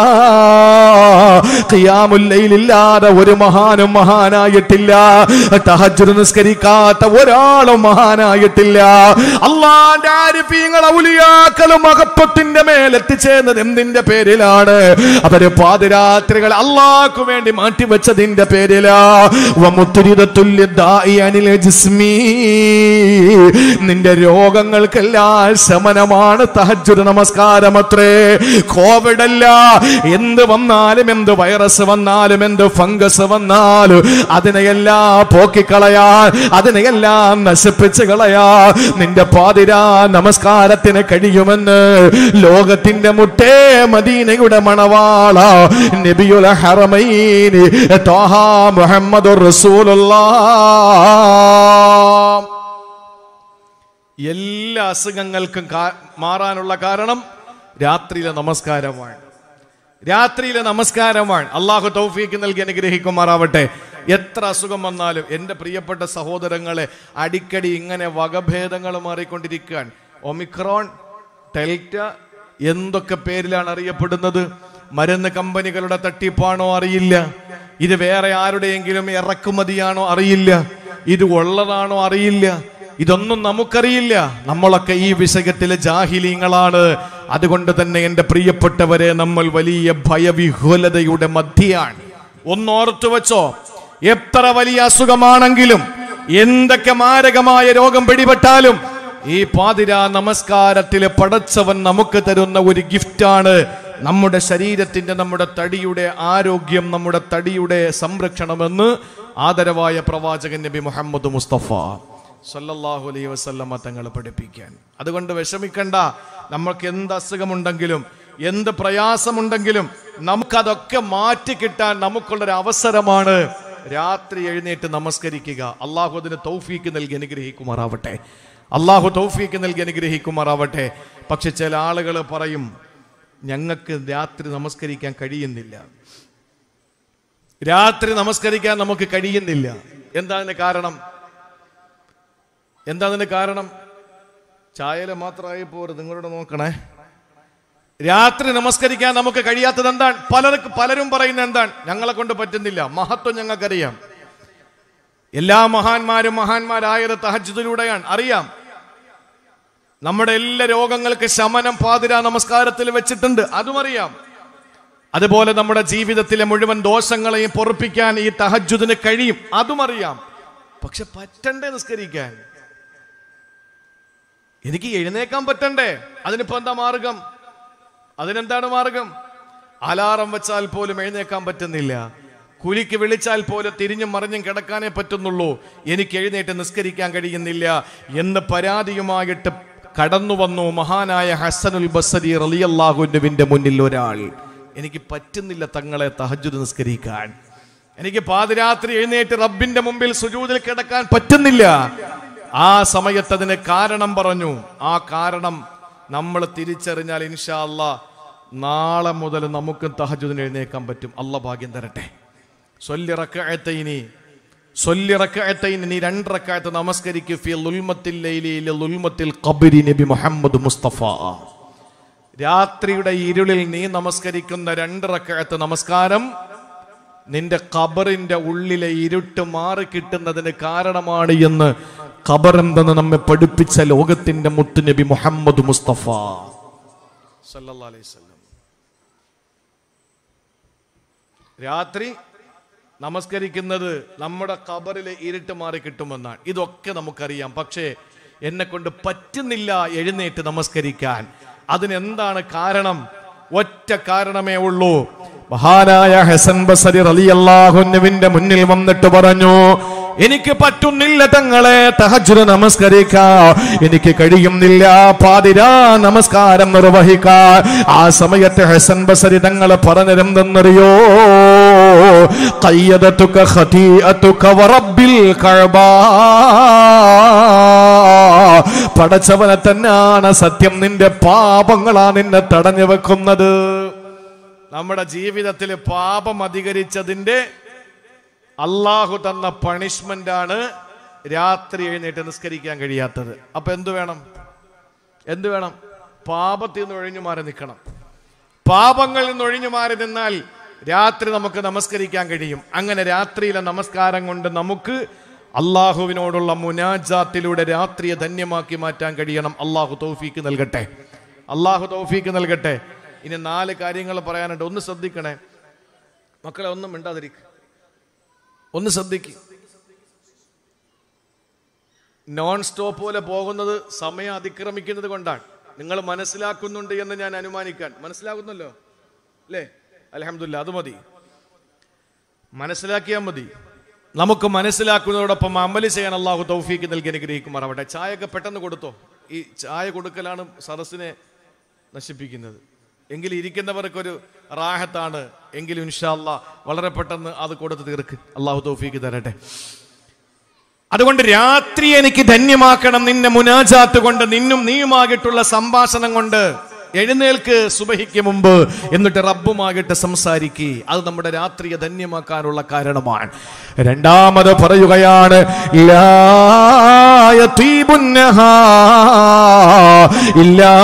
ഖിയാമുല്ലയിലില്ലാതെ ഒരു മഹാനും മഹാനായിട്ടില്ല തഹജ്ജുദ് നിസ്കരിക്കാത്ത ഒരാളും മഹാനായിട്ടില്ല മാറിയിട്ടില്ല അള്ളാന്റെ ആരിഫീങ്ങൾ ഔലിയാക്കളും മഹത്വത്തിന്റെ മേൽ എത്തിച്ചേർന്നത് എന്തിന്റെ പേരിലാണ് അവര് പാതിരാത്രികൾ അള്ളാഹ്ക്ക് വേണ്ടി മാറ്റിവെച്ചതിന്റെ പേരിലാ വമുത്തുരിതത്തുല്യ ദാഇ അനിൽ ജിസ്മീ നിന്റെ രോഗങ്ങൾക്കെല്ലാം ശമനമാണ് തഹജ്ജുദ് നമസ്കാരം അത്രേ കോവിഡ് അല്ല എന്ത് വന്നാലും എന്ത് വൈറസ് വന്നാലും എന്ത് ഫംഗസ് വന്നാലും അതിനെയെല്ലാം പോക്കിക്കളയാൻ അതിനെയെല്ലാം നശിപ്പിച്ച് കളയാ നിന്റെ പാതിരാ നമസ്കാരത്തിന് കഴിയുമെന്ന് ലോകത്തിന്റെ മുട്ടേ മദീനയുടെ മണവാള നബിയുൽ ഹറമൈനി ത്വാഹ മുഹമ്മദുർ റസൂലുള്ളാഹ് എല്ലാ അസുഖങ്ങൾക്കും കാ- മാറാനുള്ള കാരണം രാത്രിയിലെ നമസ്കാരമാണ് രാത്രിയിലെ നമസ്കാരമാണ് അള്ളാഹു തൗഫീക്ക് നൽകി അനുഗ്രഹിക്കുമാറാവട്ടെ എത്ര അസുഖം വന്നാലും എൻ്റെ പ്രിയപ്പെട്ട സഹോദരങ്ങളെ അടിക്കടി ഇങ്ങനെ വകഭേദങ്ങൾ മാറിക്കൊണ്ടിരിക്കുകയാണ് ഒമിക്രോൺ ഡെൽറ്റ എന്തൊക്കെ പേരിലാണ് അറിയപ്പെടുന്നത് മരുന്ന് കമ്പനികളുടെ തട്ടിപ്പാണോ അറിയില്ല ഇത് വേറെ ആരുടെയെങ്കിലും ഇറക്കുമതിയാണോ അറിയില്ല ഇത് ഉള്ളതാണോ അറിയില്ല ഇതൊന്നും നമുക്കറിയില്ല നമ്മളൊക്കെ ഈ വിഷയത്തിലെ ജാഹിലീങ്ങളാണ് അതുകൊണ്ട് തന്നെ എൻ്റെ പ്രിയപ്പെട്ടവരെ നമ്മൾ വലിയ ഭയവിഹുലതയുടെ മധ്യയാണ് ഒന്നോർത്തു വെച്ചോ എത്ര വലിയ അസുഖമാണെങ്കിലും എന്തൊക്കെ മാരകമായ രോഗം പിടിപെട്ടാലും ഈ പാതിരാ നമസ്കാരത്തിലെ പടച്ചവൻ നമുക്ക് തരുന്ന ഒരു ഗിഫ്റ്റാണ് നമ്മുടെ ശരീരത്തിന്റെ നമ്മുടെ തടിയുടെ ആരോഗ്യം നമ്മുടെ തടിയുടെ സംരക്ഷണമെന്ന് ആദരവായ പ്രവാചകൻ നബി മുഹമ്മദ് മുസ്തഫ സല്ലല്ലാഹു അലൈഹി വസല്ലമ തങ്ങൾ പഠിപ്പിക്കാൻ അതുകൊണ്ട് വിഷമിക്കണ്ട നമ്മൾക്ക് എന്ത് അസുഖമുണ്ടെങ്കിലും എന്ത് പ്രയാസമുണ്ടെങ്കിലും നമുക്കതൊക്കെ മാറ്റി കിട്ടാൻ നമുക്കുള്ളൊരു അവസരമാണ് രാത്രി എഴുന്നേറ്റ് നമസ്കരിക്കുക അള്ളാഹു അതിന് തൗഫീക്ക് നൽകി അനുഗ്രഹിക്കുമാറാവട്ടെ അള്ളാഹു തൗഫീക്ക് നൽകി അനുഗ്രഹിക്കുമാറാവട്ടെ പക്ഷെ ചില ആളുകൾ പറയും ഞങ്ങൾക്ക് രാത്രി നമസ്കരിക്കാൻ കഴിയുന്നില്ല രാത്രി നമസ്കരിക്കാൻ നമുക്ക് കഴിയുന്നില്ല എന്താണ് കാരണം എന്താ കാരണം ചായല മാത്രമായി പോരുത് നിങ്ങളോട് നോക്കണേ രാത്രി നമസ്കരിക്കാൻ നമുക്ക് കഴിയാത്തത് എന്താണ് പലർക്ക് പലരും പറയുന്ന എന്താണ് ഞങ്ങളെ കൊണ്ട് പറ്റുന്നില്ല മഹത്വം ഞങ്ങൾക്കറിയാം എല്ലാ മഹാന്മാരും മഹാന്മാരായത് തഹജ്ജുദിലൂടെയാണ് അറിയാം നമ്മുടെ എല്ലാ രോഗങ്ങൾക്ക് ശമനം പാതിരാ നമസ്കാരത്തിൽ വെച്ചിട്ടുണ്ട് അതും അറിയാം അതുപോലെ നമ്മുടെ ജീവിതത്തിലെ മുഴുവൻ ദോഷങ്ങളെയും പൊറപ്പിക്കാൻ ഈ തഹജ്ജുദിന് കഴിയും അതും അറിയാം പക്ഷെ പറ്റണ്ടേ നിസ്കരിക്കാൻ എനിക്ക് എഴുന്നേക്കാൻ പറ്റണ്ടേ അതിനിപ്പോ എന്താ മാർഗം അതിനെന്താണ് മാർഗം അലാറം വെച്ചാൽ പോലും എഴുന്നേക്കാൻ പറ്റുന്നില്ല കുലിക്ക് വിളിച്ചാൽ പോലും തിരിഞ്ഞും മറിഞ്ഞും കിടക്കാനേ പറ്റുന്നുള്ളൂ എനിക്ക് എഴുന്നേറ്റ് നിസ്കരിക്കാൻ കഴിയുന്നില്ല എന്ന് പരാതിയുമായിട്ട് കടന്നു വന്നു മഹാനായ ഹസനുൽ ബസരി റലിയല്ലാഹുവിന്റെ മുന്നിൽ ഒരാൾ എനിക്ക് പറ്റുന്നില്ല തങ്ങളെ തഹജ്ജുദ് നിസ്കരിക്കാൻ എനിക്ക് പാതിരാത്രി എഴുന്നേറ്റ് റബ്ബിന്റെ മുമ്പിൽ സുജൂദിൽ കിടക്കാൻ പറ്റുന്നില്ല ആ സമയത്ത് അതിന് കാരണം പറഞ്ഞു ആ കാരണം നമ്മൾ തിരിച്ചറിഞ്ഞാൽ ഇൻഷാ അല്ലാ നാളെ മുതൽ നമുക്ക് തഹജുദിന് എഴുന്നേക്കാൻ പറ്റും അല്ല ഭാഗ്യം തരട്ടെ സൊല്ലിറക്കഴത്തൈനി സൊല്ലിറക്കഴത്തൈനി നീ രണ്ടിറക്കായത്ത് നമസ്കരിക്കു ഫി ലുൽമത്തിൽ ലൈലിയിൽ ലുൽമത്തിൽ ഖബരി നബി മുഹമ്മദ് മുസ്തഫ രാത്രിയുടെ ഇരുളിൽ നീ നമസ്കരിക്കുന്ന രണ്ടിറക്കായത്ത് നമസ്കാരം നിന്റെ ഖബറിന്റെ ഉള്ളിലെ ഇരുട്ട് മാറി കിട്ടുന്നതിന് കാരണമാണ് എന്ന് ഖബർ എന്തെന്ന് നമ്മെ പഠിപ്പിച്ച ലോകത്തിന്റെ മുത്തുനബി മുഹമ്മദ് മുസ്തഫ സല്ലല്ലാഹു അലൈഹി വസല്ലം രാത്രി നമസ്കരിക്കുന്നത് നമ്മുടെ ഖബറിലെ ഇരുട്ട് മാറി കിട്ടുമെന്നാണ് ഇതൊക്കെ നമുക്കറിയാം പക്ഷേ എന്നെ കൊണ്ട് പറ്റുന്നില്ല എഴുന്നേറ്റ് നമസ്കരിക്കാൻ അതിനെന്താണ് കാരണം ഒറ്റ കാരണമേ ഉള്ളൂ മഹാനായ ഹസൻ ബസരി റളിയല്ലാഹുവിന്റെ മുന്നിൽ വന്നിട്ട് പറഞ്ഞു എനിക്ക് പറ്റുന്നില്ല തങ്ങളെ തഹജ്ജുദ് നമസ്കരിക്കാൻ എനിക്ക് കഴിയുന്നില്ല പാതിരാ നമസ്കാരം നിർവഹിക്കാൻ ആ സമയത്ത് ഹസൻ ബസരി തങ്ങൾ പറഞ്ഞിരുന്നെന്നറിയോ കയ്യതത്തുക ഖതീഅത്തുക വറബ്ബിൽ കഅബ പടച്ചവനെ തന്നെയാണ് സത്യം നിന്റെ പാപങ്ങളാ നിന്നെ തടഞ്ഞു വെക്കുന്നത് നമ്മുടെ ജീവിതത്തിൽ പാപം അധികരിച്ചതിന്റെ അള്ളാഹു തന്ന പണിഷ്മെന്റ് ആണ് രാത്രി എഴുന്നേറ്റ് നിസ്കരിക്കാൻ കഴിയാത്തത് അപ്പൊ എന്തു വേണം എന്തു വേണം പാപത്തിൽ നിന്ന് ഒഴിഞ്ഞു മാറി നിൽക്കണം പാപങ്ങളിൽ നിന്ന് ഒഴിഞ്ഞു മാറി നിന്നാൽ രാത്രി നമുക്ക് നമസ്കരിക്കാൻ കഴിയും അങ്ങനെ രാത്രിയിലെ നമസ്കാരം കൊണ്ട് നമുക്ക് അള്ളാഹുവിനോടുള്ള മുനാജാത്തിലൂടെ രാത്രിയെ ധന്യമാക്കി മാറ്റാൻ കഴിയണം അള്ളാഹു തൗഫീക്ക് നൽകട്ടെ അള്ളാഹു തൗഫീക്ക് നൽകട്ടെ ഇനി നാല് കാര്യങ്ങൾ പറയാനുണ്ട് ഒന്ന് ശ്രദ്ധിക്കണേ മക്കളെ ഒന്നും മിണ്ടാതിരിക്ക ഒന്ന് ശ്രദ്ധിക്ക് നോൺ സ്റ്റോപ്പ് പോലെ പോകുന്നത് സമയം അതിക്രമിക്കുന്നത് കൊണ്ടാണ് നിങ്ങൾ മനസ്സിലാക്കുന്നുണ്ട് എന്ന് ഞാൻ അനുമാനിക്കാൻ മനസ്സിലാകുന്നല്ലോ അല്ലേ അലഹമില്ല അത് മതി മനസ്സിലാക്കിയാൽ മതി നമുക്ക് മനസ്സിലാക്കുന്നതോടൊപ്പം അമല് ചെയ്യാൻ അള്ളാഹു തൗഫീക്ക് നൽകി അനുഗ്രഹിക്കുമാറാവട്ടെ ചായയൊക്കെ പെട്ടെന്ന് കൊടുത്തോ ഈ ചായ കൊടുക്കലാണ് സദസ്സിനെ നശിപ്പിക്കുന്നത് എങ്കിൽ ഇരിക്കുന്നവർക്കൊരു റാഹത്താണ് എങ്കിലും ഇൻഷാല്ല വളരെ പെട്ടെന്ന് അത് കൊടുത്ത് തീർക്ക് അള്ളാഹു തൗഫീക്ക് തരട്ടെ അതുകൊണ്ട് രാത്രി എനിക്ക് ധന്യമാക്കണം നിന്നെ മുനാജാത്ത് കൊണ്ട് നിന്നും നീയുമാകിട്ടുള്ള സംഭാഷണം കൊണ്ട് എഴുന്നേൽക്ക് സുബഹിക്ക് മുമ്പ് എന്നിട്ട് റബ്ബുമാകിട്ട് സംസാരിക്ക് അത് നമ്മുടെ രാത്രിയെ ധന്യമാക്കാനുള്ള കാരണമാണ് രണ്ടാമത് പറയുകയാണ് ലാ യതീബുൻ നഹാർ ഇല്ലാ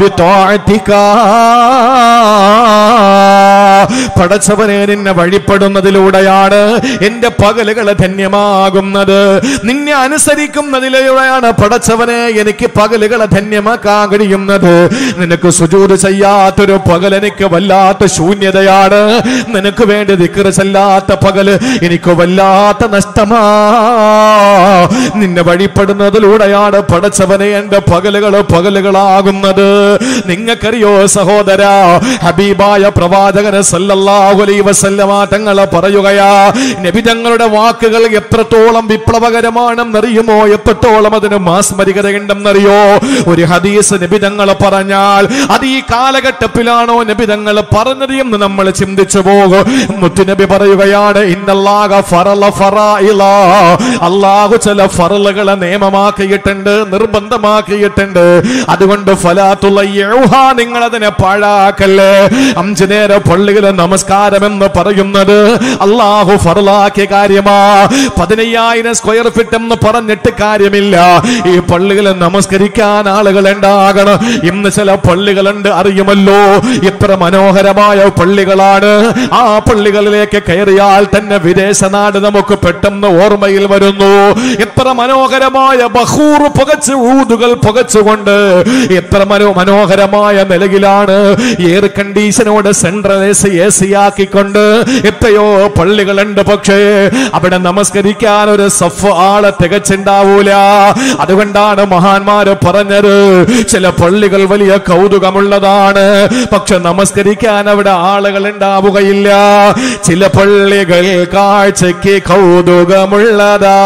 ബിത്വാഅതിക പടച്ചവനെ നിന്നെ വഴിപ്പെടുന്നതിലൂടെയാണ് എന്റെ പകലുകൾ ധന്യമാകുന്നത് നിന്നെ അനുസരിക്കുന്നതിലൂടെയാണ് പടച്ചവനെ എനിക്ക് പകലുകളെ ധന്യമാക്കാൻ കഴിയുന്നത് നിനക്ക് സുജൂത് ചെയ്യാത്തൊരു പകൽ എനിക്ക് വല്ലാത്ത ശൂന്യതയാണ് നിനക്ക് വേണ്ടി ദിക്കറ് ചെല്ലാത്ത പകല് എനിക്ക് വല്ലാത്ത നഷ്ടമാ നിന്നെ വഴിപ്പെടുന്നതിലൂടെയാണ് പടച്ചവനെ എന്റെ പകലുകൾ പകലുകളാകുന്നത് നിങ്ങൾക്കറിയോ സഹോദര ഹബീബായ പ്രവാചകന് സല്ലല്ലാഹു അലൈഹി വസല്ലമ തങ്ങളെ പറയുകയാ നബി തങ്ങളുടെ വാക്കുകൾ എത്രത്തോളം വിപ്ലവകരമാണെന്നറിയുമോ എത്രത്തോളം അതിന് മാസ്മരികതയുണ്ടെന്നറിയോ ഒരു ഹദീസ് നബി തങ്ങൾ പറഞ്ഞാൽ അത് ഈ കാലഘട്ടത്തിലാണോ നബി തങ്ങൾ പറഞ്ഞത് എന്ന് നമ്മൾ ചിന്തിച്ചു പോകും മുത്തുനബി പറയുകയാണ് ഇന്നല്ലാഹ ഫറല ഫറായില അള്ളാഹു ചില ഫറലുകളെ നിയമമാക്കിയിട്ടുണ്ട് നിർബന്ധമാക്കിയിട്ടുണ്ട് അതുകൊണ്ട് ഫലാത്തുള്ള നിങ്ങൾ അതിനെ പാഴാക്കല്ലേ അഞ്ചു നേര പള്ളിയിലെ നമസ്കാരം എന്ന് പറയുന്നത് അള്ളാഹു ഫറലാക്കിയ കാര്യമാ പതിനയ്യായിരം സ്ക്വയർ ഫീറ്റ് എന്ന് പറഞ്ഞിട്ട് കാര്യമില്ല ഈ പള്ളികൾ നമസ്കരിക്കാൻ ആളുകൾ ഉണ്ടാകണം ഇന്ന് ചില പള്ളികളുണ്ട് അറിയുമല്ലോ ഇത്ര മനോഹരമായ പള്ളികളാണ് ആ പള്ളികളിലേക്ക് കയറിയാൽ തന്നെ വിദേശ നാട് നമുക്ക് പെട്ടെന്ന് ഓർമ്മയിൽ വരുന്നു എത്ര മനോഹരമായ ബഹൂർ പുകച്ച് ഊതുകൾ പുകച്ചുകൊണ്ട് എത്ര മനോ മനോഹരമായ നിലയിലാണ് എയർ കണ്ടീഷനോട് central A C A C ആക്കിക്കൊണ്ട് എത്രയോ പള്ളികളുണ്ട് പക്ഷേ അവിടെ നമസ്കരിക്കാൻ ഒരു സഫ് ആളെ തികച്ചുണ്ടാവൂല അതുകൊണ്ടാണ് മഹാന്മാര് പറഞ്ഞത് ചില പള്ളികൾ വലിയ കൗതുകമുള്ളതാണ് പക്ഷെ നമസ്കരിക്കാൻ അവിടെ ആളുകൾ ഉണ്ടാവുകയില്ല ചില പള്ളികൾ കാഴ്ചയ്ക്ക് കൗതുകമുള്ളതാ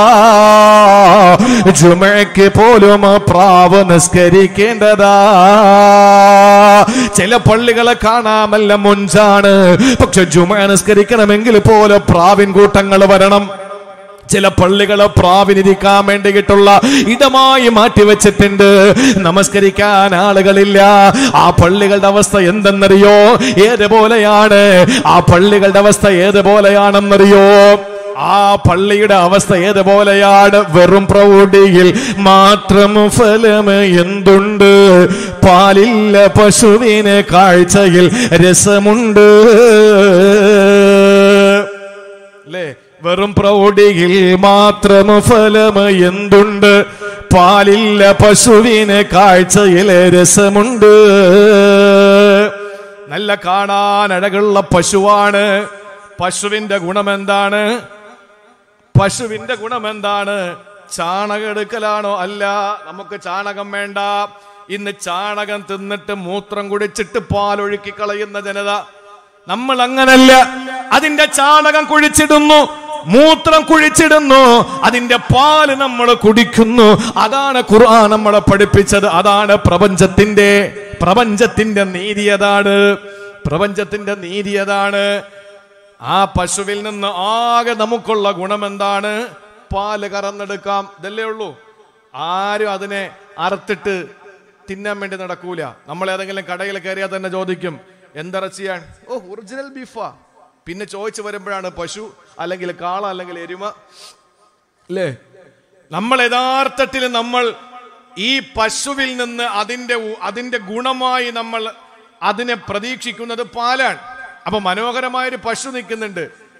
ജുമയ്ക്ക് പോലും പ്രാവ് നിസ്കരിക്കേണ്ടതാ ചില പള്ളികളെ കാണാമല്ല മുഞ്ചാണ് പക്ഷെ ജുമ നിസ്കരിക്കണമെങ്കിൽ പോലെ പ്രാവിൻ കൂട്ടങ്ങൾ വരണം ചില പള്ളികളെ പ്രാവിനിരിക്കാൻ വേണ്ടിയിട്ടുള്ള ഇടമായി മാറ്റിവെച്ചിട്ടുണ്ട് നമസ്കരിക്കാൻ ആളുകളില്ല ആ പള്ളികളുടെ അവസ്ഥ എന്തെന്നറിയോ ഏതുപോലെയാണ് ആ പള്ളികളുടെ അവസ്ഥ ഏതുപോലെയാണെന്നറിയോ ആ പള്ളിയുടെ അവസ്ഥ ഏതുപോലെയാണ് വെറും പ്രൗഢിയിൽ മാത്രം ഫലം എന്തുണ്ട് പാലില്ല പശുവിന് കാഴ്ചയിൽ രസമുണ്ട് അല്ലേ വെറും പ്രൗഢിയിൽ മാത്രം ഫലം എന്തുണ്ട് പാലില്ല പശുവിന് കാഴ്ചയിൽ രസമുണ്ട് നല്ല കാണാൻ അഴകുള്ള പശുവാണ് പശുവിന്റെ ഗുണം എന്താണ് പശുവിന്റെ ഗുണം എന്താണ് ചാണകം എടുക്കലാണോ അല്ല നമുക്ക് ചാണകം വേണ്ട ഇന്ന് ചാണകം തിന്നിട്ട് മൂത്രം കുടിച്ചിട്ട് പാലൊഴുക്കി കളയുന്ന ജനത നമ്മൾ അങ്ങനല്ല അതിന്റെ ചാണകം കുഴിച്ചിടുന്നു മൂത്രം കുഴിച്ചിടുന്നു അതിന്റെ പാല് നമ്മൾ കുടിക്കുന്നു അതാണ് ഖുർആൻ നമ്മളെ പഠിപ്പിച്ചത് അതാണ് പ്രപഞ്ചത്തിന്റെ പ്രപഞ്ചത്തിന്റെ നീതി അതാണ് പ്രപഞ്ചത്തിന്റെ നീതി അതാണ് ആ പശുവിൽ നിന്ന് ആകെ നമുക്കുള്ള ഗുണം എന്താണ് പാല് കറന്നെടുക്കാം ഇതല്ലേ ഉള്ളൂ ആരും അതിനെ അറുത്തിട്ട് തിന്നാൻ വേണ്ടി നടക്കൂല നമ്മൾ ഏതെങ്കിലും കടയിൽ കയറിയാൽ തന്നെ ചോദിക്കും എന്തിറച്ചിയാണ് ഓ ഒറിജിനൽ ബീഫാ പിന്നെ ചോദിച്ചു വരുമ്പോഴാണ് പശു അല്ലെങ്കിൽ കാള അല്ലെങ്കിൽ എരുമ അല്ലേ നമ്മൾ യഥാർത്ഥത്തിൽ നമ്മൾ ഈ പശുവിൽ നിന്ന് അതിന്റെ ഉ- അതിന്റെ ഗുണമായി നമ്മൾ അതിനെ പ്രതീക്ഷിക്കുന്നത് പാലാണ് അപ്പൊ മനോഹരമായ ഒരു പശു നിൽക്കുന്നുണ്ട്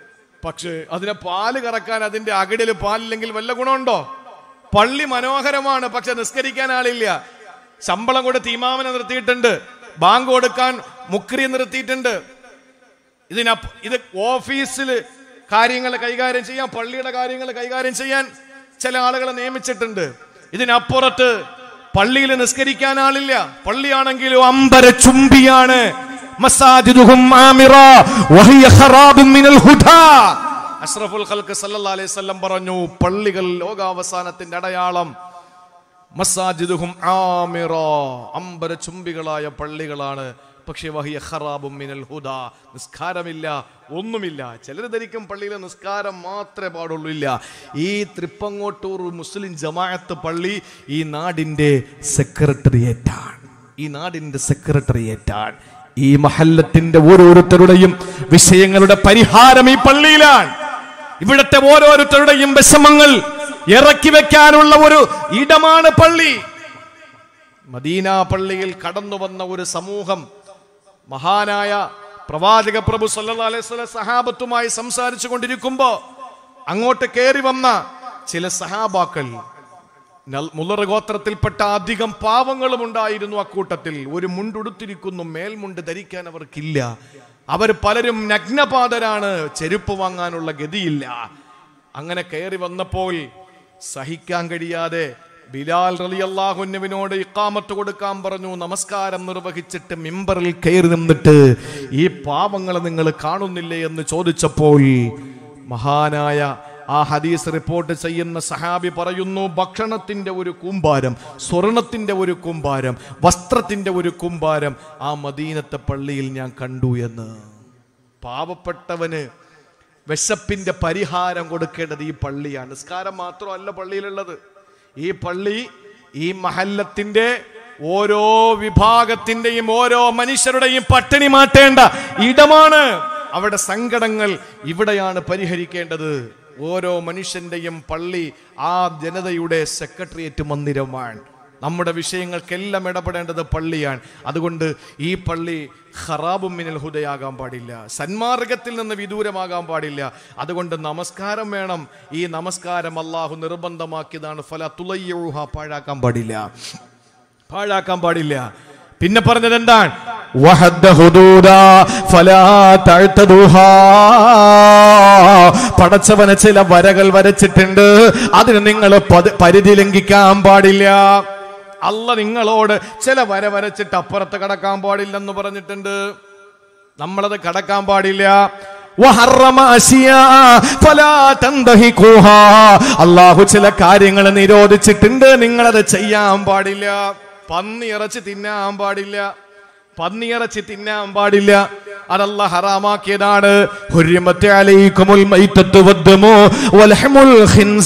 പക്ഷേ അതിനെ പാല് കറക്കാൻ അതിന്റെ അകിടിൽ പാലില്ലെങ്കിൽ വല്ല ഗുണമുണ്ടോ പള്ളി മനോഹരമാണ് പക്ഷെ നിസ്കരിക്കാൻ ആളില്ല ശമ്പളം കൊടുത്ത് ഇമാമനെ നിർത്തിയിട്ടുണ്ട് ബാങ്ക് കൊടുക്കാൻ മുക്രിയെ നിർത്തിയിട്ടുണ്ട് ഇതിനപ്പ ഇത് ഓഫീസിൽ കാര്യങ്ങൾ കൈകാര്യം ചെയ്യാൻ പള്ളിയുടെ കാര്യങ്ങൾ കൈകാര്യം ചെയ്യാൻ ചില ആളുകളെ നിയമിച്ചിട്ടുണ്ട് ഇതിനപ്പുറത്ത് പള്ളിയിൽ നിസ്കരിക്കാൻ ആളില്ല പള്ളിയാണെങ്കിലും അമ്പര ചുംബിയാണ് മസാജിദുഹും ആമിറ വഹിയ ഖറാബും മിനൽ ഹുദാ അഷ്റഫുൽ ഖൽക്ക് സല്ലല്ലാഹു അലൈഹി വസല്ലം പറഞ്ഞു പള്ളികൾ ലോകാവസാനത്തിന്റെ അടയാളം മസാജിദുഹും ആമിറ അമ്പര ചുംബികളായ പള്ളികളാണ് പക്ഷേ വഹിയ ഖറാബും മിനൽ ഹുദ നിസ്കാരമില്ല ഒന്നുമില്ല ചിലർ ധരിക്കും പള്ളിയിലെ നിസ്കാരം മാത്രമേ പാടുള്ളൂ ഇല്ല ഈ തൃപ്പങ്ങോട്ടൂർ മുസ്ലിം ജമാഅത്ത് പള്ളി ഈ നാടിന്റെ സെക്രട്ടറിയേറ്റാണ് ഈ നാടിന്റെ സെക്രട്ടറിയേറ്റാണ് ഈ മഹല്ലത്തിന്റെ ഓരോരുത്തരുടെയും വിഷയങ്ങളുടെ പരിഹാരം ഈ പള്ളിയിലാണ് ഇവിടുത്തെ ഓരോരുത്തരുടെയും വിഷമങ്ങൾ ഇറക്കി വെക്കാനുള്ള ഒരു ഇടമാണ് പള്ളി മദീന പള്ളിയിൽ കടന്നു വന്ന ഒരു സമൂഹം മഹാനായ പ്രവാചക പ്രഭു സല്ലല്ലാഹു അലൈഹി വസല്ലം സഹാബത്തുമായി സംസാരിച്ചു കൊണ്ടിരിക്കുമ്പോ അങ്ങോട്ട് കയറി വന്ന ചില സഹാബാക്കൾ നൽ- മുളർ ഗോത്രത്തിൽപ്പെട്ട അധികം പാവങ്ങളും ഉണ്ടായിരുന്നു അക്കൂട്ടത്തിൽ ഒരു മുണ്ടുടുത്തിരിക്കുന്നു മേൽമുണ്ട് ധരിക്കാൻ അവർക്കില്ല അവർ പലരും നഗ്നപാതരാണ് ചെരുപ്പ് വാങ്ങാനുള്ള ഗതിയില്ല അങ്ങനെ കയറി വന്നപ്പോൾ സഹിക്കാൻ കഴിയാതെ ബിലാൽ റളിയല്ലാഹുവിനോട് ഇക്കാമത്ത് കൊടുക്കാൻ പറഞ്ഞു നമസ്കാരം നിർവഹിച്ചിട്ട് മിമ്പറിൽ കയറി നിന്നിട്ട് ഈ പാവങ്ങളെ നിങ്ങൾ കാണുന്നില്ലേ എന്ന് ചോദിച്ചപ്പോൾ മഹാനായ ആ ഹദീസ് റിപ്പോർട്ട് ചെയ്യുന്ന സഹാബി പറയുന്നു ഭക്ഷണത്തിന്റെ ഒരു കൂമ്പാരം സ്വർണത്തിന്റെ ഒരു കൂമ്പാരം വസ്ത്രത്തിന്റെ ഒരു കൂമ്പാരം ആ മദീനത്തെ പള്ളിയിൽ ഞാൻ കണ്ടു എന്ന് പാവപ്പെട്ടവന് വിശപ്പിന്റെ പരിഹാരം കൊടുക്കേണ്ടത് ഈ പള്ളിയാണ് നിസ്കാരം മാത്രമല്ല പള്ളിയിലുള്ളത് ഈ പള്ളി ഈ മഹല്ലത്തിന്റെ ഓരോ വിഭാഗത്തിന്റെയും ഓരോ മനുഷ്യരുടെയും പട്ടിണി മാറ്റേണ്ട ഇടമാണ് അവിടെ സങ്കടങ്ങൾ ഇവിടെയാണ് പരിഹരിക്കേണ്ടത് ഓരോ മനുഷ്യന്റെയും പള്ളി ആ ജനതയുടെ സെക്രട്ടേറിയറ്റ് മന്ദിരമാണ് നമ്മുടെ വിഷയങ്ങൾക്കെല്ലാം ഇടപെടേണ്ടത് പള്ളിയാണ് അതുകൊണ്ട് ഈ പള്ളി ഖറാബും മിനൽ ഹുദയാകാൻ പാടില്ല സന്മാർഗത്തിൽ നിന്ന് വിദൂരമാകാൻ പാടില്ല അതുകൊണ്ട് നമസ്കാരം വേണം ഈ നമസ്കാരം അള്ളാഹു നിർബന്ധമാക്കിയതാണ് ഫല തുളയ്യൂഹ പാഴാക്കാൻ പാടില്ല പാഴാക്കാൻ പാടില്ല പിന്നെ പറഞ്ഞത് എന്താണ് വഹദ്ദ ഹുദൂദ ഫലാ തഅ്തദുഹാ. പടച്ചവന് ചില വരകൾ വരച്ചിട്ടുണ്ട് അതിന് നിങ്ങൾ പതി- പരിധി ലംഘിക്കാൻ പാടില്ല അല്ല നിങ്ങളോട് ചില വര വരച്ചിട്ട് അപ്പുറത്ത് കടക്കാൻ പാടില്ലെന്ന് പറഞ്ഞിട്ടുണ്ട് നമ്മളത് കടക്കാൻ പാടില്ല വഹറമ അശിയാ ഫലാ തന്തഹിഖൂഹാ. അള്ളാഹു ചില കാര്യങ്ങൾ നിരോധിച്ചിട്ടുണ്ട് നിങ്ങളത് ചെയ്യാൻ പാടില്ല പന്നി ഇറച്ചി തിന്നാൻ പാടില്ല പന്നിയിറച്ചി തിന്നാൻ പാടില്ല അതല്ല ഹറാമാക്കിയതാണ് ഹുരിമത്തെ അലൈക്കുമുൽ മൈത്തത്തു വദ്ദമു വലഹമുൽ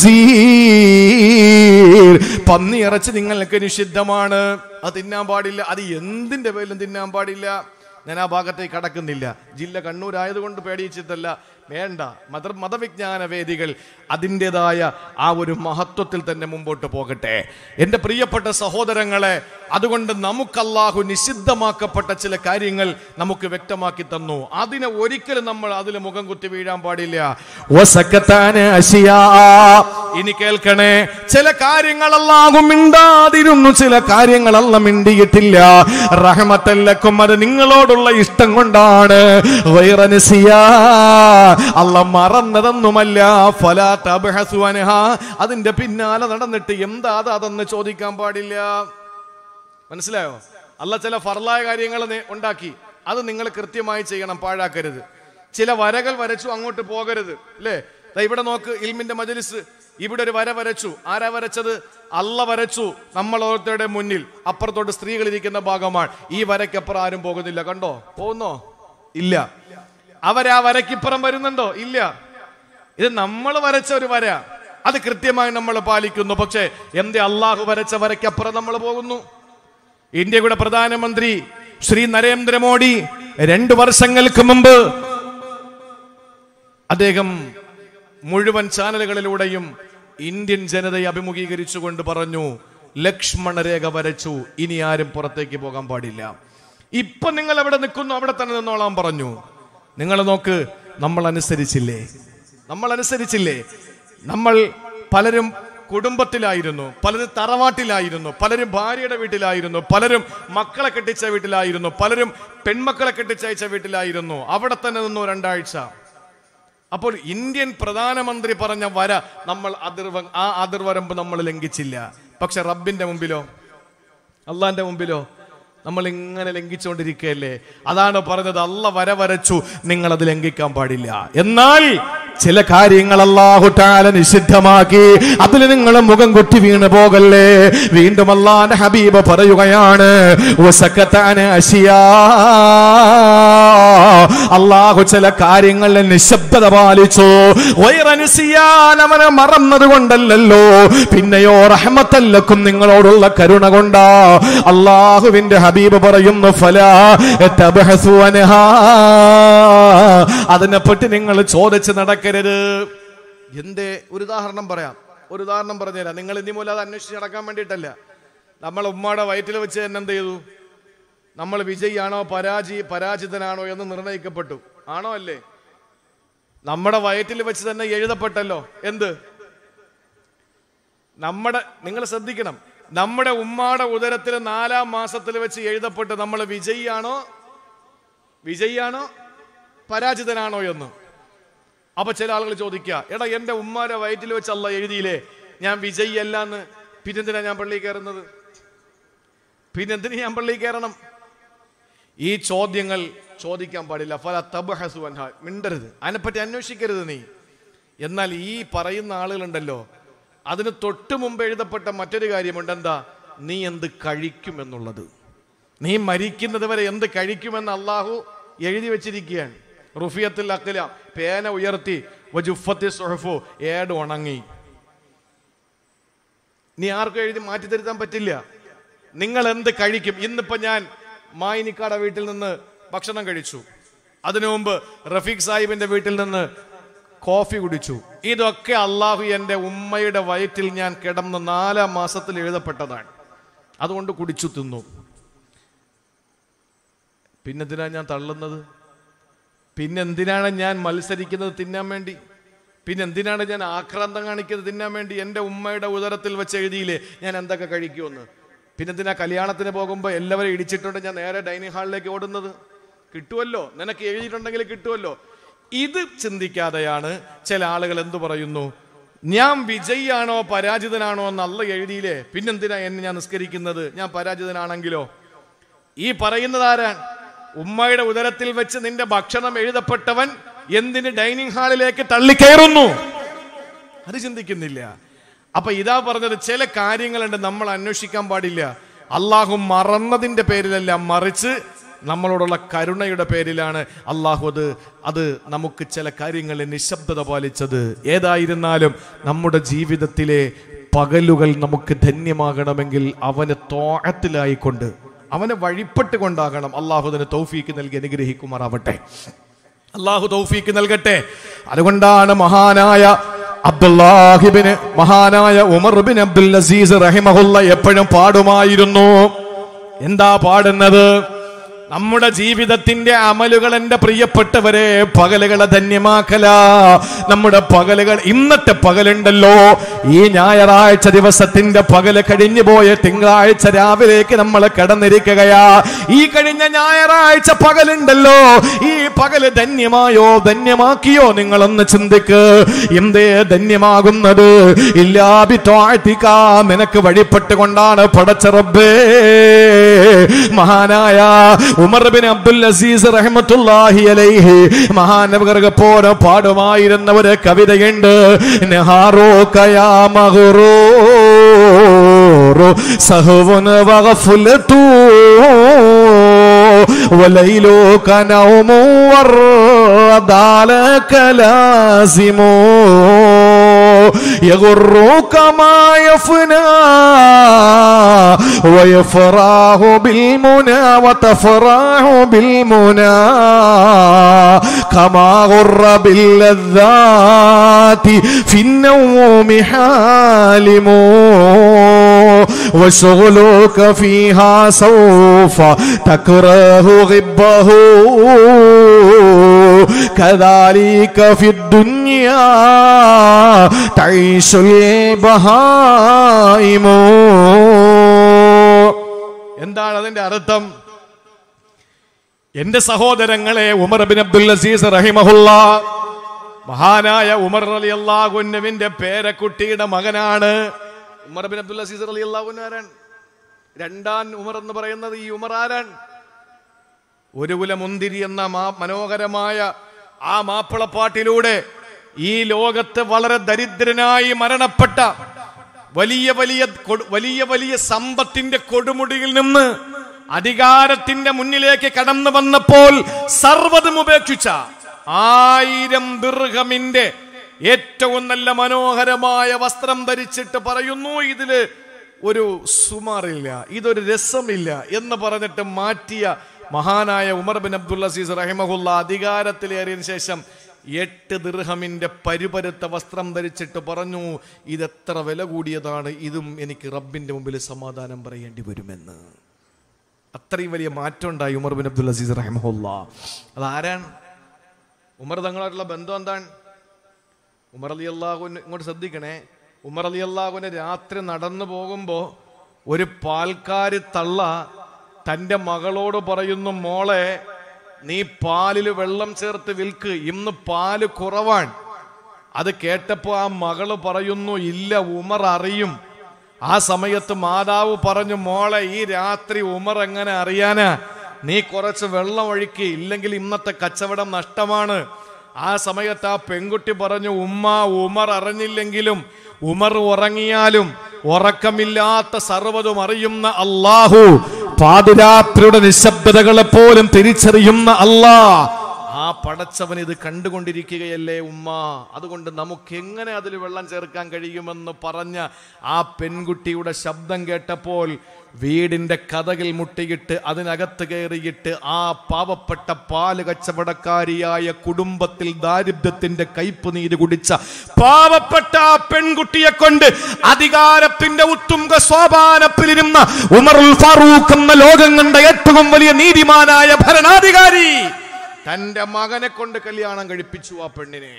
ഖിൻസീർ പന്നിയിറച്ചി നിങ്ങൾക്ക് നിഷിദ്ധമാണ് അത് തിന്നാൻ പാടില്ല അത് എന്തിന്റെ പേരിലും തിന്നാൻ പാടില്ല ഞാൻ ആ ഭാഗത്തേക്ക് കടക്കുന്നില്ല ജില്ല കണ്ണൂരായതുകൊണ്ട് പേടിച്ചിട്ടല്ല വേണ്ട മത മതവിജ്ഞാന വേദികൾ അതിൻ്റെതായ ആ ഒരു മഹത്വത്തിൽ തന്നെ മുമ്പോട്ട് പോകട്ടെ എൻ്റെ പ്രിയപ്പെട്ട സഹോദരങ്ങളെ അതുകൊണ്ട് നമുക്കല്ലാഹു നിഷിദ്ധമാക്കപ്പെട്ട ചില കാര്യങ്ങൾ നമുക്ക് വ്യക്തമാക്കി തന്നു അതിനെ ഒരിക്കലും നമ്മൾ അതിൽ മുഖം കുത്തി വീഴാൻ പാടില്ല വസക്കത്താന് അശിയാ. ഇനി കേൾക്കണേ ചില കാര്യങ്ങളല്ലാകും മിണ്ടാതിരുന്നു ചില കാര്യങ്ങളല്ല മിണ്ടിയിട്ടില്ല റഹമത്തല്ലക്കും അത് നിങ്ങളോടുള്ള ഇഷ്ടം കൊണ്ടാണ് വൈറനസിയാ അല്ല മറന്നതൊന്നുമല്ല ഫലാ തബ്ഹസു അൻഹാ. അതിന്റെ പിന്നാലെ നടന്നിട്ട് എന്താ അത് അതെന്ന് ചോദിക്കാൻ പാടില്ല മനസ്സിലായോ അല്ല ചില ഫർലായ കാര്യങ്ങൾ നി- ഉണ്ടാക്കി അത് നിങ്ങൾ കൃത്യമായി ചെയ്യണം പാഴാക്കരുത് ചില വരകൾ വരച്ചു അങ്ങോട്ട് പോകരുത് അല്ലേ ദാ ഇവിടെ നോക്ക് ഇൽമിന്റെ മജലിസ് ഇവിടെ ഒരു വര വരച്ചു ആരാ വരച്ചത് അല്ല വരച്ചു നമ്മൾ ഓരോരുത്തരുടെ മുന്നിൽ അപ്പുറത്തോട്ട് സ്ത്രീകൾ ഇരിക്കുന്ന ഭാഗമാണ് ഈ വരയ്ക്കപ്പുറം ആരും പോകുന്നില്ല കണ്ടോ പോകുന്നോ ഇല്ല അവരാ വരയ്ക്കിപ്പുറം വരുന്നുണ്ടോ ഇല്ല ഇത് നമ്മൾ വരച്ച ഒരു വര അത് കൃത്യമായി നമ്മൾ പാലിക്കുന്നു പക്ഷേ എന്തേ അള്ളാഹു വരച്ച വരയ്ക്കപ്പുറം നമ്മൾ പോകുന്നു ഇന്ത്യയുടെ പ്രധാനമന്ത്രി ശ്രീ നരേന്ദ്രമോദി രണ്ടു വർഷങ്ങൾക്ക് മുമ്പ് അദ്ദേഹം മുഴുവൻ ചാനലുകളിലൂടെയും ഇന്ത്യൻ ജനതയെ അഭിമുഖീകരിച്ചുകൊണ്ട് പറഞ്ഞു ലക്ഷ്മണരേഖ വരച്ചു ഇനി ആരും പുറത്തേക്ക് പോകാൻ പാടില്ല ഇപ്പൊ നിങ്ങൾ എവിടെ നിൽക്കുന്നു അവിടെ തന്നെ നിന്നോളാൻ പറഞ്ഞു നിങ്ങൾ നോക്ക് നമ്മൾ അനുസരിച്ചില്ലേ നമ്മൾ അനുസരിച്ചില്ലേ നമ്മൾ പലരും കുടുംബത്തിലായിരുന്നു പലരും തറവാട്ടിലായിരുന്നു പലരും ഭാര്യയുടെ വീട്ടിലായിരുന്നു പലരും മക്കളെ കെട്ടിച്ച വീട്ടിലായിരുന്നു പലരും പെൺമക്കളെ കെട്ടിച്ചയച്ച വീട്ടിലായിരുന്നു അവിടെ തന്നെ നിന്നു രണ്ടാഴ്ച അപ്പോൾ ഇന്ത്യൻ പ്രധാനമന്ത്രി പറഞ്ഞ വര നമ്മൾ അതിർവ ആ അതിർവരമ്പ് നമ്മൾ ലംഘിച്ചില്ല പക്ഷെ റബ്ബിന്റെ മുമ്പിലോ അള്ളാന്റെ മുമ്പിലോ നമ്മൾ ഇങ്ങനെ ലംഘിച്ചുകൊണ്ടിരിക്കുകയല്ലേ അതാണ് പറഞ്ഞത് അല്ല വര വരച്ചു നിങ്ങൾ അത് ലംഘിക്കാൻ പാടില്ല എന്നാൽ ചില കാര്യങ്ങൾ അള്ളാഹു താല നിഷിദ്ധമാക്കി അതിൽ നിങ്ങൾ മുഖം കൊട്ടി വീണ് പോകല്ലേ വീണ്ടും അള്ളാന്റെ ഹബീബ് പറയുകയാണ് "വസക്കത്താന അശിയാ." അള്ളാഹു ചില കാര്യങ്ങളിൽ നിശബ്ദത പാലിച്ചു വൈറനുസിയാൻ അവനെ മറന്നത് കൊണ്ടല്ലല്ലോ പിന്നെയോ റഹ്മത്തല്ലക്കും നിങ്ങളോടുള്ള കരുണ കൊണ്ടാ അള്ളാഹുവിന്റെ ഹബീബ് പറയുന്നു ഫലാ തബ്ഹസു അൻഹാ. അതിനെപ്പറ്റി നിങ്ങൾ ചോദിച്ച് നടക്കരുത് എന്തേ ഒരു ഉദാഹരണം പറയാം ഒരു ഉദാഹരണം പറഞ്ഞുതരാം നിങ്ങൾ ഇനി മൂലം അത് അന്വേഷിച്ച് നടക്കാൻ വേണ്ടിയിട്ടല്ല നമ്മൾ ഉമ്മയുടെ വയറ്റിൽ വെച്ച് തന്നെ എന്ത് ചെയ്തു നമ്മൾ വിജയിയാണോ പരാജയ പരാജിതനാണോ എന്ന് നിർണയിക്കപ്പെട്ടു ആണോ അല്ലേ നമ്മുടെ വയറ്റിൽ വെച്ച് തന്നെ എഴുതപ്പെട്ടല്ലോ എന്ത് നമ്മുടെ നിങ്ങൾ ശ്രദ്ധിക്കണം നമ്മുടെ ഉമ്മാടെ ഉദരത്തിൽ നാലാം മാസത്തിൽ വെച്ച് എഴുതപ്പെട്ട് നമ്മൾ വിജയിയാണോ വിജയിയാണോ പരാജിതനാണോ എന്ന് അപ്പൊ ചില ആളുകൾ ചോദിക്കുക എടാ എന്റെ ഉമ്മാരെ വയറ്റിൽ വെച്ച് അല്ല എഴുതിയില്ലേ ഞാൻ വിജയിയല്ല എന്ന് പിന്നെന്തിനാ ഞാൻ പള്ളിയിൽ കയറുന്നത് പിന്നെന്തിന് ഞാൻ പള്ളിയിൽ കയറണം ഈ ചോദ്യങ്ങൾ ചോദിക്കാൻ പാടില്ല ഫല തബ്ഹസു അൻഹ മിണ്ടരുത് അതിനെപ്പറ്റി അന്വേഷിക്കരുത് നീ എന്നാൽ ഈ പറയുന്ന ആളുകളുണ്ടല്ലോ അതിന് തൊട്ട് മുമ്പ് എഴുതപ്പെട്ട മറ്റൊരു കാര്യമുണ്ട് എന്താ നീ എന്ത് കഴിക്കും എന്നുള്ളത് നീ മരിക്കുന്നത് വരെ എന്ത് കഴിക്കുമെന്ന് അള്ളാഹു എഴുതി വെച്ചിരിക്കുകയാണ് റുഫിയത്തിൽ അക്കല പേന ഉയർത്തി വജുഫത്തി സുഹഫു ഏട് ഉണങ്ങി നീ ആർക്കും എഴുതി മാറ്റി തരുത്താൻ പറ്റില്ല നിങ്ങൾ എന്ത് കഴിക്കും ഇന്നിപ്പോ ഞാൻ മായിനിക്കാട വീട്ടിൽ നിന്ന് ഭക്ഷണം കഴിച്ചു അതിനു മുമ്പ് റഫീഖ് സാഹിബിന്റെ വീട്ടിൽ നിന്ന് കോഫി കുടിച്ചു ഇതൊക്കെ അള്ളാഹു എൻ്റെ ഉമ്മയുടെ വയറ്റിൽ ഞാൻ കിടന്ന് നാലാം മാസത്തിൽ എഴുതപ്പെട്ടതാണ് അതുകൊണ്ട് കുടിച്ചു തിന്നു പിന്നെന്തിനാ ഞാൻ തള്ളുന്നത് പിന്നെന്തിനാണ് ഞാൻ മത്സരിക്കുന്നത് തിന്നാൻ വേണ്ടി പിന്നെന്തിനാണ് ഞാൻ ആക്രാന്തം കാണിക്കുന്നത് തിന്നാൻ വേണ്ടി എൻ്റെ ഉമ്മയുടെ ഉദരത്തിൽ വെച്ച് എഴുതിയില്ലേ ഞാൻ എന്തൊക്കെ കഴിക്കുമെന്ന് പിന്നെന്തിനാ കല്യാണത്തിന് പോകുമ്പോൾ എല്ലാവരും ഇടിച്ചിട്ടുണ്ട് ഞാൻ നേരെ ഡൈനിങ് ഹാളിലേക്ക് ഓടുന്നത് കിട്ടുമല്ലോ നിനക്ക് എഴുതിയിട്ടുണ്ടെങ്കിൽ കിട്ടുമല്ലോ ഇത് ചിന്തിക്കാതെയാണ് ചില ആളുകൾ എന്തു പറയുന്നു ഞാൻ വിജയിയാണോ പരാജിതനാണോ എന്ന് അല്ല എഴുതിയില്ലേ പിന്നെന്തിനാ എന്നെ ഞാൻ നിസ്കരിക്കുന്നത് ഞാൻ പരാജിതനാണെങ്കിലോ ഈ പറയുന്നത് ആരാണ് ഉമ്മയുടെ ഉദരത്തിൽ വെച്ച് നിന്റെ ഭക്ഷണം എഴുതപ്പെട്ടവൻ എന്തിന് ഡൈനിങ് ഹാളിലേക്ക് തള്ളിക്കയറുന്നു അത് ചിന്തിക്കുന്നില്ല അപ്പൊ ഇതാ പറഞ്ഞത് ചില കാര്യങ്ങളുണ്ട് നമ്മൾ അന്വേഷിക്കാൻ പാടില്ല അള്ളാഹു മറന്നതിന്റെ പേരിലല്ല മറിച്ച് നമ്മളോടുള്ള കരുണയുടെ പേരിലാണ് അള്ളാഹു അത് അത് നമുക്ക് ചില കാര്യങ്ങളിൽ നിശബ്ദത പാലിച്ചത് ഏതായിരുന്നാലും നമ്മുടെ ജീവിതത്തിലെ പകലുകൾ നമുക്ക് ധന്യമാകണമെങ്കിൽ അവന് തോഴത്തിലായിക്കൊണ്ട് അവനെ വഴിപ്പെട്ടുകൊണ്ടാകണം അള്ളാഹു അതിന് തൗഫീക്ക് നൽകി അനുഗ്രഹിക്കുമാറാവട്ടെ അള്ളാഹു തൗഫീക്ക് നൽകട്ടെ അതുകൊണ്ടാണ് മഹാനായ അബ്ദുല്ലാഹിബിന് മഹാനായ ഉമർ ബിൻ അബ്ദുൽ അസീസ് റഹിമഹുല്ല എപ്പോഴും പാടുമായിരുന്നു എന്താ പാടുന്നത് നമ്മുടെ ജീവിതത്തിന്റെ അമലുകൾ എന്റെ പ്രിയപ്പെട്ടവരെ പകലുകളെ ധന്യമാക്കല നമ്മുടെ പകലുകൾ ഇന്നത്തെ പകലുണ്ടല്ലോ ഈ ഞായറാഴ്ച ദിവസത്തിന്റെ പകല് കഴിഞ്ഞു പോയ തിങ്കളാഴ്ച രാവിലേക്ക് നമ്മൾ കിടന്നിരിക്കുകയാ ഈ കഴിഞ്ഞ ഞായറാഴ്ച പകലുണ്ടല്ലോ ഈ പകല് ധന്യമായോ ധന്യമാക്കിയോ നിങ്ങളൊന്ന് ചിന്തിക്ക് എന്തേ ധന്യമാകുന്നത് ഇല്ലാബി താഴ്ത്തിക്കാ നിനക്ക് വഴിപ്പെട്ടുകൊണ്ടാണ് പടച്ചറബേ മഹാനായ ഉമർ ബിൻ അബ്ദുൽ അസീസ് റഹ്മത്തുള്ളാഹി അലൈഹി മഹാനവകർക്ക് പോലെ പാടുമായിരുന്ന ഒരു കവിതയുണ്ട് നെഹാറോ കയാ മഹറൂർ സഹുവൻ വഗഫുലതൂ وليلك نوم والردالك لازم يغرك ما يفنى ويفراه بالمنى وتفرح بالمنى كما غر باللذات في النوم حالم وشغلك فيها سوف تكره غبه كذلك في الدنيا تعيش البهائم എന്താണ് അതിന്റെ അർത്ഥം എന്റെ സഹോദരങ്ങളെ ഉമർ ബിൻ അബ്ദുൽ അസീസ് റഹിമഹുല്ല മഹാനായ ഉമർ അലി അള്ളാഹുവിന്റെ പേരക്കുട്ടിയുടെ മകനാണ് ഉമർ ബിൻ അബ്ദുൽ അസീസ് അലി അള്ളാഹുൻ ആരാണ് രണ്ടാം ഉമർ എന്ന് പറയുന്നത് ഈ ഉമർ ആരാണ് ഒരു കുല മുന്തിരി എന്ന മാ മനോഹരമായ ആ മാപ്പിളപ്പാട്ടിലൂടെ ഈ ലോകത്ത് വളരെ ദരിദ്രനായി മരണപ്പെട്ട വലിയ വലിയ കൊട്- വലിയ വലിയ സമ്പത്തിന്റെ കൊടുമുടിയിൽ നിന്ന് അധികാരത്തിന്റെ മുന്നിലേക്ക് കടന്നു വന്നപ്പോൾ സർവ്വതും ഉപേക്ഷിച്ച ആയിരം ദീർഘമിന്റെ ഏറ്റവും നല്ല മനോഹരമായ വസ്ത്രം ധരിച്ചിട്ട് പറയുന്നു ഇതില് ഒരു സുമാറില്ല ഇതൊരു രസമില്ല എന്ന് പറഞ്ഞിട്ട് മാറ്റിയ മഹാനായ ഉമർ ബിൻ അബ്ദുൽ അസീസ് റഹിമഹുല്ല അധികാരത്തിലേറിയതിനു ശേഷം എട്ട് ദിർഹമിന്റെ പരുപരുത്ത വസ്ത്രം ധരിച്ചിട്ട് പറഞ്ഞു ഇതെത്ര വില കൂടിയതാണ് ഇതും എനിക്ക് റബ്ബിന്റെ മുമ്പിൽ സമാധാനം പറയേണ്ടി വരുമെന്ന് അത്രയും വലിയ മാറ്റം ഉണ്ടായി ഉമർ ബിൻ അബ്ദുൽ അസീസ് റഹിമഹുല്ല അതാരാണ് ഉമർ തങ്ങളായിട്ടുള്ള ബന്ധം എന്താണ് ഉമർ അലി അള്ളാഹുവിന് ഇങ്ങോട്ട് ശ്രദ്ധിക്കണേ ഉമർ അലി അള്ളാഹുവിന് രാത്രി നടന്നു പോകുമ്പോൾ ഒരു പാൽക്കാരി തള്ള തൻ്റെ മകളോട് പറയുന്നു മോളെ നീ പാലിൽ വെള്ളം ചേർത്ത് വിൽക്ക് ഇന്ന് പാല് കുറവാണ് അത് കേട്ടപ്പോൾ ആ മകള് പറയുന്നു ഇല്ല ഉമർ അറിയും ആ സമയത്ത് മാതാവ് പറഞ്ഞു മോളെ ഈ രാത്രി ഉമർ എങ്ങനെ അറിയാനാ നീ കുറച്ച് വെള്ളം ഒഴുക്കി ഇല്ലെങ്കിൽ ഇന്നത്തെ കച്ചവടം നഷ്ടമാണ് ആ സമയത്ത് ആ പെൺകുട്ടി പറഞ്ഞു ഉമ്മ ഉമർ അറിഞ്ഞില്ലെങ്കിലും ഉമർ ഉറങ്ങിയാലും ഉറക്കമില്ലാത്ത സർവ്വതും അറിയുന്ന അള്ളാഹു പാതിരാത്രിയുടെ നിശബ്ദതകളെ പോലും തിരിച്ചറിയുന്ന അല്ലാ ആ പടച്ചവൻ ഇത് കണ്ടുകൊണ്ടിരിക്കുകയല്ലേ ഉമ്മ അതുകൊണ്ട് നമുക്ക് എങ്ങനെ അതിൽ വെള്ളം ചേർക്കാൻ കഴിയുമെന്ന് പറഞ്ഞ ആ പെൺകുട്ടിയുടെ ശബ്ദം കേട്ടപ്പോൾ വീടിന്റെ കഥകിൽ മുട്ടിയിട്ട് അതിനകത്ത് കയറിയിട്ട് ആ പാവപ്പെട്ട പാല് കച്ചവടക്കാരിയായ കുടുംബത്തിൽ ദാരിദ്ര്യത്തിന്റെ കയ്പ് നീര് കുടിച്ച പാവപ്പെട്ട ആ പെൺകുട്ടിയെ കൊണ്ട് അധികാരത്തിന്റെ ഉത്തുംഗ സോപാനത്തിലിരുന്ന ഉമറുൽ ഫാറൂഖ് എന്ന ലോകം കണ്ട ഏറ്റവും വലിയ നീതിമാനായ ഭരണാധികാരി തന്റെ മകനെ കൊണ്ട് കല്യാണം കഴിപ്പിച്ചു ആ പെണ്ണിനെ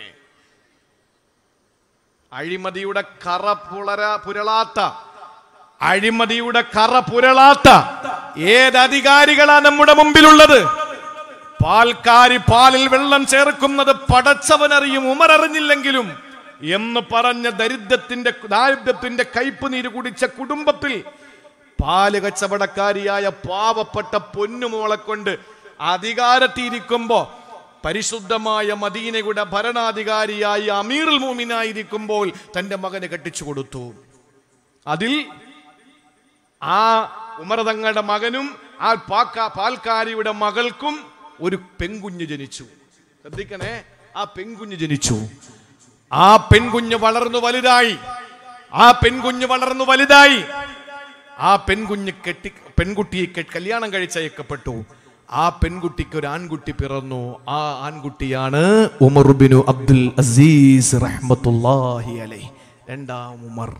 അഴിമതിയുടെ കറ പുളര പുരളാത്ത അഴിമതിയുടെ കറ പുരളാത്ത ഏത് അധികാരികളാ നമ്മുടെ മുമ്പിലുള്ളത് പാൽക്കാരി പാലിൽ വെള്ളം ചേർക്കുന്നത് പടച്ചവനറിയും ഉമർ അറിഞ്ഞില്ലെങ്കിലും എന്ന് പറഞ്ഞ ദരിദ്രത്തിന്റെ ദാരിദ്ര്യത്തിന്റെ കയ്പ് നീര് കുടിച്ച കുടുംബത്തിൽ പാല് കച്ചവടക്കാരിയായ പാവപ്പെട്ട പൊന്നുമോളെ കൊണ്ട് അധികാരത്തിയിരിക്കുമ്പോ പരിശുദ്ധമായ മദീനയുടെ ഭരണാധികാരിയായി അമീറുൽ മൂമിനായിരിക്കുമ്പോൾ തന്റെ മകന് കെട്ടിച്ചു കൊടുത്തു അതിൽ ആ ഉമർ തങ്ങളുടെ മകനും ആ പാക്ക പാൽക്കാരിയുടെ മകൾക്കും ഒരു പെൺകുഞ്ഞ് ജനിച്ചു ശ്രദ്ധിക്കണേ ആ പെൺകുഞ്ഞ് ജനിച്ചു ആ പെൺകുഞ്ഞ് വളർന്നു വലുതായി ആ പെൺകുഞ്ഞ് വളർന്നു വലുതായി ആ പെൺകുഞ്ഞ് കെട്ടി പെൺകുട്ടിയെ കെ- കല്യാണം കഴിച്ചയക്കപ്പെട്ടു ആ പെൺകുട്ടിക്ക് ഒരു ആൺകുട്ടി പിറന്നു ആ ആൺകുട്ടിയാണ് ഉമർബിനു അബ്ദുൽ അസീസ് റഹ്മത്തുല്ലാഹി അലൈ രണ്ടാം Umar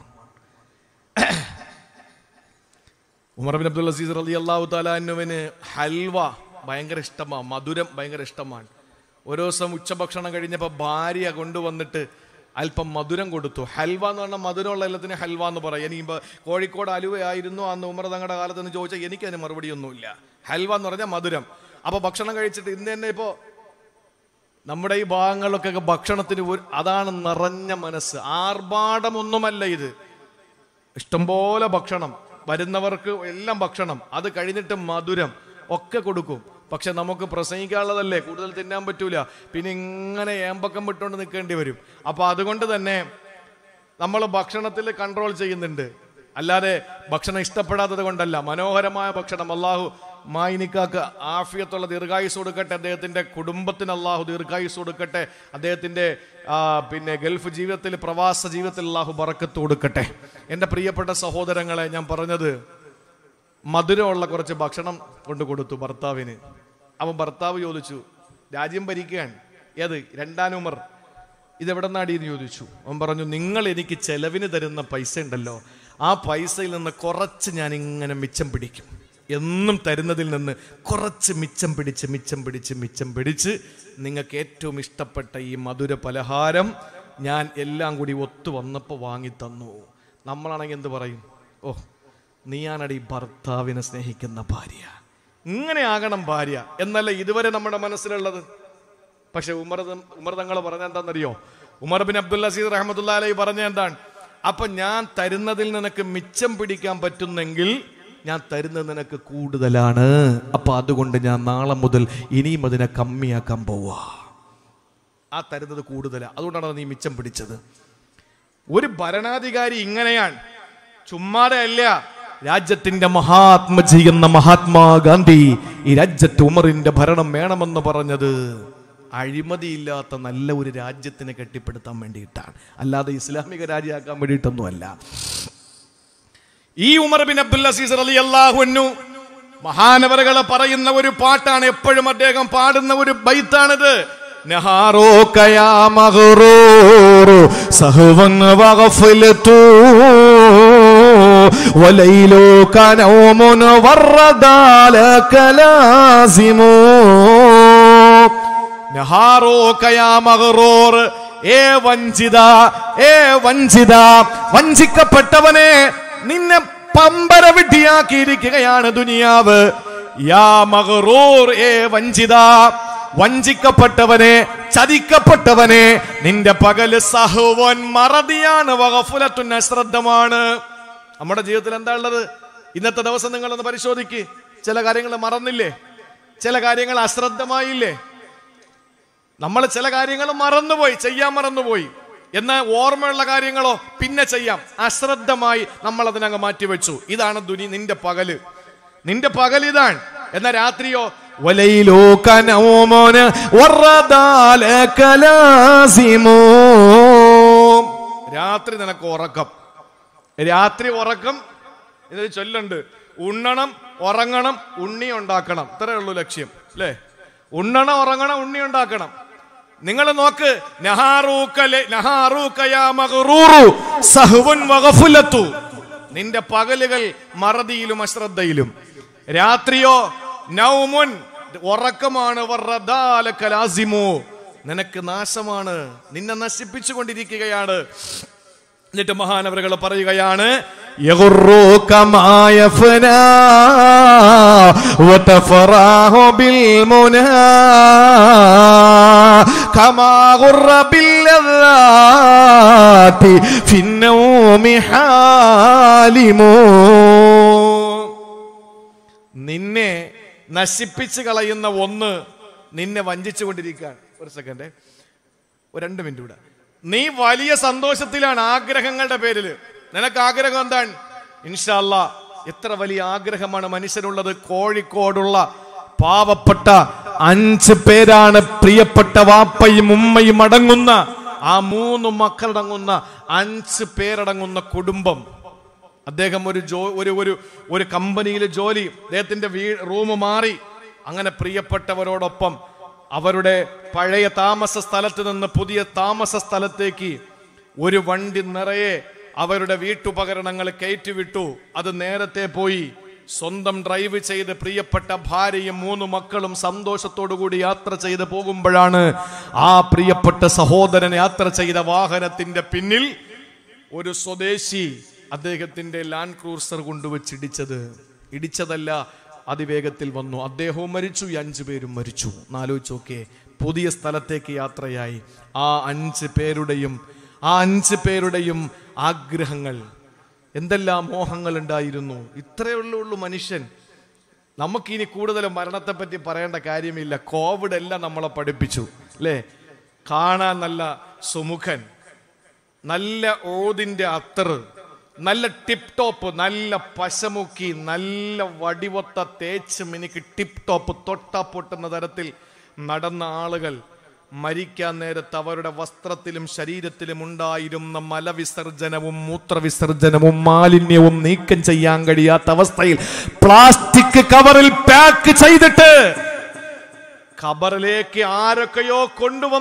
Umar bin Abdul Aziz റലി അള്ളാഹു താലാനുവിന് ഹൽവ ഭയങ്കര ഇഷ്ടമാണ് മധുരം ഭയങ്കര ഇഷ്ടമാണ് ഒരു ദിവസം ഉച്ചഭക്ഷണം കഴിഞ്ഞപ്പോൾ ഭാര്യ കൊണ്ടുവന്നിട്ട് അല്പം മധുരം കൊടുത്തു ഹൽവ എന്ന് പറഞ്ഞാൽ മധുരമുള്ള എല്ലാത്തിനും ഹൽവ എന്ന് പറയും എനിക്കിപ്പോൾ കോഴിക്കോട് അലുവയായിരുന്നു അന്ന് ഉമർ തങ്ങളുടെ കാലത്ത് എന്ന് ചോദിച്ചാൽ എനിക്കതിന് മറുപടിയൊന്നുമില്ല ഹൽവ എന്ന് പറഞ്ഞാൽ മധുരം അപ്പോൾ ഭക്ഷണം കഴിച്ചിട്ട് ഇന്ന് തന്നെ ഇപ്പോൾ നമ്മുടെ ഈ ഭാഗങ്ങളിലൊക്കെ ഭക്ഷണത്തിന് ഒരു അതാണ് നിറഞ്ഞ മനസ്സ് ആർഭാടമൊന്നുമല്ല ഇത് ഇഷ്ടംപോലെ ഭക്ഷണം വരുന്നവർക്ക് എല്ലാം ഭക്ഷണം അത് കഴിഞ്ഞിട്ട് മധുരം ഒക്കെ കൊടുക്കും പക്ഷെ നമുക്ക് പ്രസംഗിക്കാനുള്ളതല്ലേ കൂടുതൽ തിന്നാൻ പറ്റൂല പിന്നെ ഇങ്ങനെ ഏമ്പക്കം വിട്ടുകൊണ്ട് നിൽക്കേണ്ടി വരും അപ്പൊ അതുകൊണ്ട് തന്നെ നമ്മൾ ഭക്ഷണത്തിൽ കൺട്രോൾ ചെയ്യുന്നുണ്ട് അല്ലാതെ ഭക്ഷണം ഇഷ്ടപ്പെടാത്തത് കൊണ്ടല്ല മനോഹരമായ ഭക്ഷണം അള്ളാഹു മായിനിക്കാക്ക് ആഫിയത്തുള്ള ദീർഘായുസ് കൊടുക്കട്ടെ അദ്ദേഹത്തിന്റെ കുടുംബത്തിന് അള്ളാഹു ദീർഘായുസ് കൊടുക്കട്ടെ അദ്ദേഹത്തിന്റെ ആ, പിന്നെ ഗൾഫ് ജീവിതത്തിൽ പ്രവാസ ജീവിതത്തിൽ അള്ളാഹു ബറക്കത്ത് കൊടുക്കട്ടെ എൻ്റെ പ്രിയപ്പെട്ട സഹോദരങ്ങളെ ഞാൻ പറഞ്ഞത് മധുരമുള്ള കുറച്ച് ഭക്ഷണം കൊണ്ട് കൊടുത്തു ഭർത്താവിന് അവൻ ഭർത്താവ് ചോദിച്ചു രാജ്യം ഭരിക്കുകയാണ് ഏത് രണ്ടാം ഉമർ ഇതെവിടെ നാടിയെന്ന് ചോദിച്ചു അവൻ പറഞ്ഞു നിങ്ങൾ എനിക്ക് ചെലവിന് തരുന്ന പൈസ ഉണ്ടല്ലോ ആ പൈസയിൽ നിന്ന് കുറച്ച് ഞാൻ ഇങ്ങനെ മിച്ചം പിടിക്കും എന്നും തരുന്നതിൽ നിന്ന് കുറച്ച് മിച്ചം പിടിച്ച് മിച്ചം പിടിച്ച് മിച്ചം പിടിച്ച് നിങ്ങൾക്ക് ഏറ്റവും ഇഷ്ടപ്പെട്ട ഈ മധുര പലഹാരം ഞാൻ എല്ലാം കൂടി ഒത്തു വന്നപ്പോൾ വാങ്ങി തന്നു നമ്മളാണെങ്കിൽ എന്ത് പറയും ഓ നീയാണടി ഭർത്താവിനെ സ്നേഹിക്കുന്ന ഭാര്യ ഇങ്ങനെ ആകണം ഭാര്യ എന്നല്ല ഇതുവരെ നമ്മുടെ മനസ്സിലുള്ളത് പക്ഷെ ഉമർ ഉമർ തങ്ങൾ പറഞ്ഞ എന്താണെന്നറിയോ ഉമർ ബിൻ അബ്ദുൽ അസീദ് റഹ്മത്തുള്ള അലൈ പറഞ്ഞ എന്താണ് അപ്പൊ ഞാൻ തരുന്നതിൽ നിനക്ക് മിച്ചം പിടിക്കാൻ പറ്റുന്നെങ്കിൽ ഞാൻ തരുന്നത് നിനക്ക് കൂടുതലാണ് അപ്പൊ അതുകൊണ്ട് ഞാൻ നാളെ മുതൽ ഇനിയും അതിനെ കമ്മിയാക്കാൻ പോവാ ആ തരുന്നത് കൂടുതലാണ് അതുകൊണ്ടാണ് നീ മിച്ചം പിടിച്ചത് ഒരു ഭരണാധികാരി ഇങ്ങനെയാണ് ചുമ്മാതെ അല്ല രാജ്യത്തിന്റെ മഹാത്മജി എന്ന മഹാത്മാഗാന്ധി ഈ രാജ്യത്ത് ഉമറിന്റെ ഭരണം വേണമെന്ന് പറഞ്ഞത് അഴിമതിയില്ലാത്ത നല്ല ഒരു രാജ്യത്തിനെ കെട്ടിപ്പടുത്താൻ വേണ്ടിയിട്ടാണ് അല്ലാതെ ഇസ്ലാമിക രാജ്യമാക്കാൻ വേണ്ടിയിട്ടൊന്നുമല്ല ഈ ഉമർ ബിൻ അബ്ദുൽ അസീസ് അലി അള്ളാഹുന്നു മഹാനവറുകളെ പറയുന്ന ഒരു പാട്ടാണ് എപ്പോഴും അദ്ദേഹം പാടുന്ന ഒരു ബൈത്താണിത് نهارك يا مغرور سهوا وغفلت وليلك نوم والردى لك لازم نهارك يا مغرور ഏ വഞ്ചിത ഏ വഞ്ചിത വഞ്ചിക്കപ്പെട്ടവനെ നിന്നെ പമ്പര വിഡ്ഢിയാക്കിയിരിക്കുകയാണ് ദുനിയാവ് യാ മഗറൂർ ഏ വഞ്ചിത വഞ്ചിക്കപ്പെട്ടവനെ ചതിക്കപ്പെട്ടവനെ നിന്റെ പകല് സഹുവൻ മറതിയാണ് വകഫുലത്തുൻ അശ്രദ്ധമാണ് നമ്മുടെ ജീവിതത്തിൽ എന്താ ഉള്ളത് ഇന്നത്തെ ദിവസം നിങ്ങളൊന്ന് പരിശോധിക്ക് ചില കാര്യങ്ങൾ മറന്നില്ലേ ചില കാര്യങ്ങൾ അശ്രദ്ധമായില്ലേ നമ്മൾ ചില കാര്യങ്ങൾ മറന്നുപോയി ചെയ്യാൻ മറന്നുപോയി എന്നാൽ ഓർമ്മയുള്ള കാര്യങ്ങളോ പിന്നെ ചെയ്യാം അശ്രദ്ധമായി നമ്മൾ അതിനങ്ങ് മാറ്റിവെച്ചു ഇതാണ് ദുനി നിന്റെ പകല് നിന്റെ പകൽ ഇതാണ് എന്നാ രാത്രിയോ വലയിലോ കനോമോന് രാത്രി നിനക്ക് ഉറക്കം രാത്രി ഉറക്കം ഇതൊരു ചൊല്ലുണ്ട് ഉണ്ണണം ഉറങ്ങണം ഉണ്ണി ഉണ്ടാക്കണം ഇത്രയേ ഉള്ളൂ ലക്ഷ്യം അല്ലേ ഉണ്ണണം ഉറങ്ങണം ഉണ്ണി ഉണ്ടാക്കണം നിങ്ങൾ നോക്ക് നഹാറൂക്കലെ നഹാറൂക്കയാ മഗ്റൂറു സഹ്വുൻ വഗഫുലത്തു നിന്റെ പകലുകൾ മറതിയിലും അശ്രദ്ധയിലും രാത്രിയോ നൗമുൻ ഉറക്കമാണ് വറദാലക ലാസിമു നിനക്ക് നാശമാണ് നിന്നെ നശിപ്പിച്ചു കൊണ്ടിരിക്കുകയാണ് എന്നിട്ട് മഹാനവറുകൾ പറയുകയാണ് يغرك ما يفنى وتفراه بالمنى كما غر باللذات في النوم حالم നിന്നെ നശിപ്പിച്ചു കളയുന്ന ഒന്ന് നിന്നെ വഞ്ചിച്ചു കൊണ്ടിരിക്കുകയാണ് ഒരു സെക്കൻഡ് ഒരു രണ്ട് മിനിറ്റ് ഇവിടെ നീ വലിയ സന്തോഷത്തിലാണ് ആഗ്രഹങ്ങളുടെ പേരിൽ നിനക്ക് ആഗ്രഹം എന്താണ് ഇൻഷല്ല എത്ര വലിയ ആഗ്രഹമാണ് മനുഷ്യനുള്ളത് കോഴിക്കോടുള്ള പാവപ്പെട്ട അഞ്ച് പേരാണ് പ്രിയപ്പെട്ട വാപ്പയും ഉമ്മയും അടങ്ങുന്ന ആ മൂന്ന് മക്കളടങ്ങുന്ന അഞ്ച് പേരടങ്ങുന്ന കുടുംബം അദ്ദേഹം ഒരു ജോ ഒരു ഒരു ഒരു കമ്പനിയിൽ ജോലി അദ്ദേഹത്തിന്റെ വീ റൂം മാറി അങ്ങനെ പ്രിയപ്പെട്ടവരോടൊപ്പം അവരുടെ പഴയ താമസ സ്ഥലത്ത് നിന്ന് പുതിയ താമസ സ്ഥലത്തേക്ക് ഒരു വണ്ടി നിറയെ അവരുടെ വീട്ടുപകരണങ്ങൾ കയറ്റിവിട്ടു അത് നേരത്തെ പോയി സ്വന്തം ഡ്രൈവ് ചെയ്ത് പ്രിയപ്പെട്ട ഭാര്യയും മൂന്ന് മക്കളും സന്തോഷത്തോടുകൂടി യാത്ര ചെയ്ത് പോകുമ്പോഴാണ് ആ പ്രിയപ്പെട്ട സഹോദരൻ യാത്ര ചെയ്ത വാഹനത്തിന്റെ പിന്നിൽ ഒരു സ്വദേശി അദ്ദേഹത്തിന്റെ ലാൻഡ് ക്രൂസർ കൊണ്ടുവച്ച് ഇടിച്ചത് ഇടിച്ചതല്ല അതിവേഗത്തിൽ വന്നു അദ്ദേഹവും മരിച്ചു ഈ അഞ്ചു പേരും മരിച്ചു നാലോചിച്ചോക്കെ പുതിയ സ്ഥലത്തേക്ക് യാത്രയായി ആ അഞ്ച് പേരുടെയും ആ അഞ്ച് പേരുടെയും ആഗ്രഹങ്ങൾ എന്തെല്ലാം മോഹങ്ങൾ ഉണ്ടായിരുന്നു ഇത്രയേ ഉള്ളൂ ഉള്ളൂ മനുഷ്യൻ നമുക്കിനി കൂടുതൽ മരണത്തെപ്പറ്റി പറയേണ്ട കാര്യമില്ല കോവിഡ് എല്ലാം നമ്മളെ പഠിപ്പിച്ചു അല്ലേ കാണാൻ നല്ല സുമുഖൻ നല്ല ഓതിന്റെ അത്തറ് നല്ല ടിപ് ടോപ്പ് നല്ല പശമുക്കി നല്ല വടിവൊത്ത തേച്ച് മിനിക്ക് ടിപ് ടോപ്പ് തൊട്ട പൊട്ടുന്ന തരത്തിൽ നടന്ന ആളുകൾ മരിക്കാൻ നേരത്ത് അവരുടെ വസ്ത്രത്തിലും ശരീരത്തിലും ഉണ്ടായിരുന്ന മലവിസർജനവും മൂത്രവിസർജനവും മാലിന്യവും നീക്കം ചെയ്യാൻ കഴിയാത്ത അവസ്ഥയിൽ പ്ലാസ്റ്റിക് കവറിൽ പാക്ക് ചെയ്തിട്ട് ഖബറിലേക്ക് ആരൊക്കെയോ കൊണ്ടുവന്ന്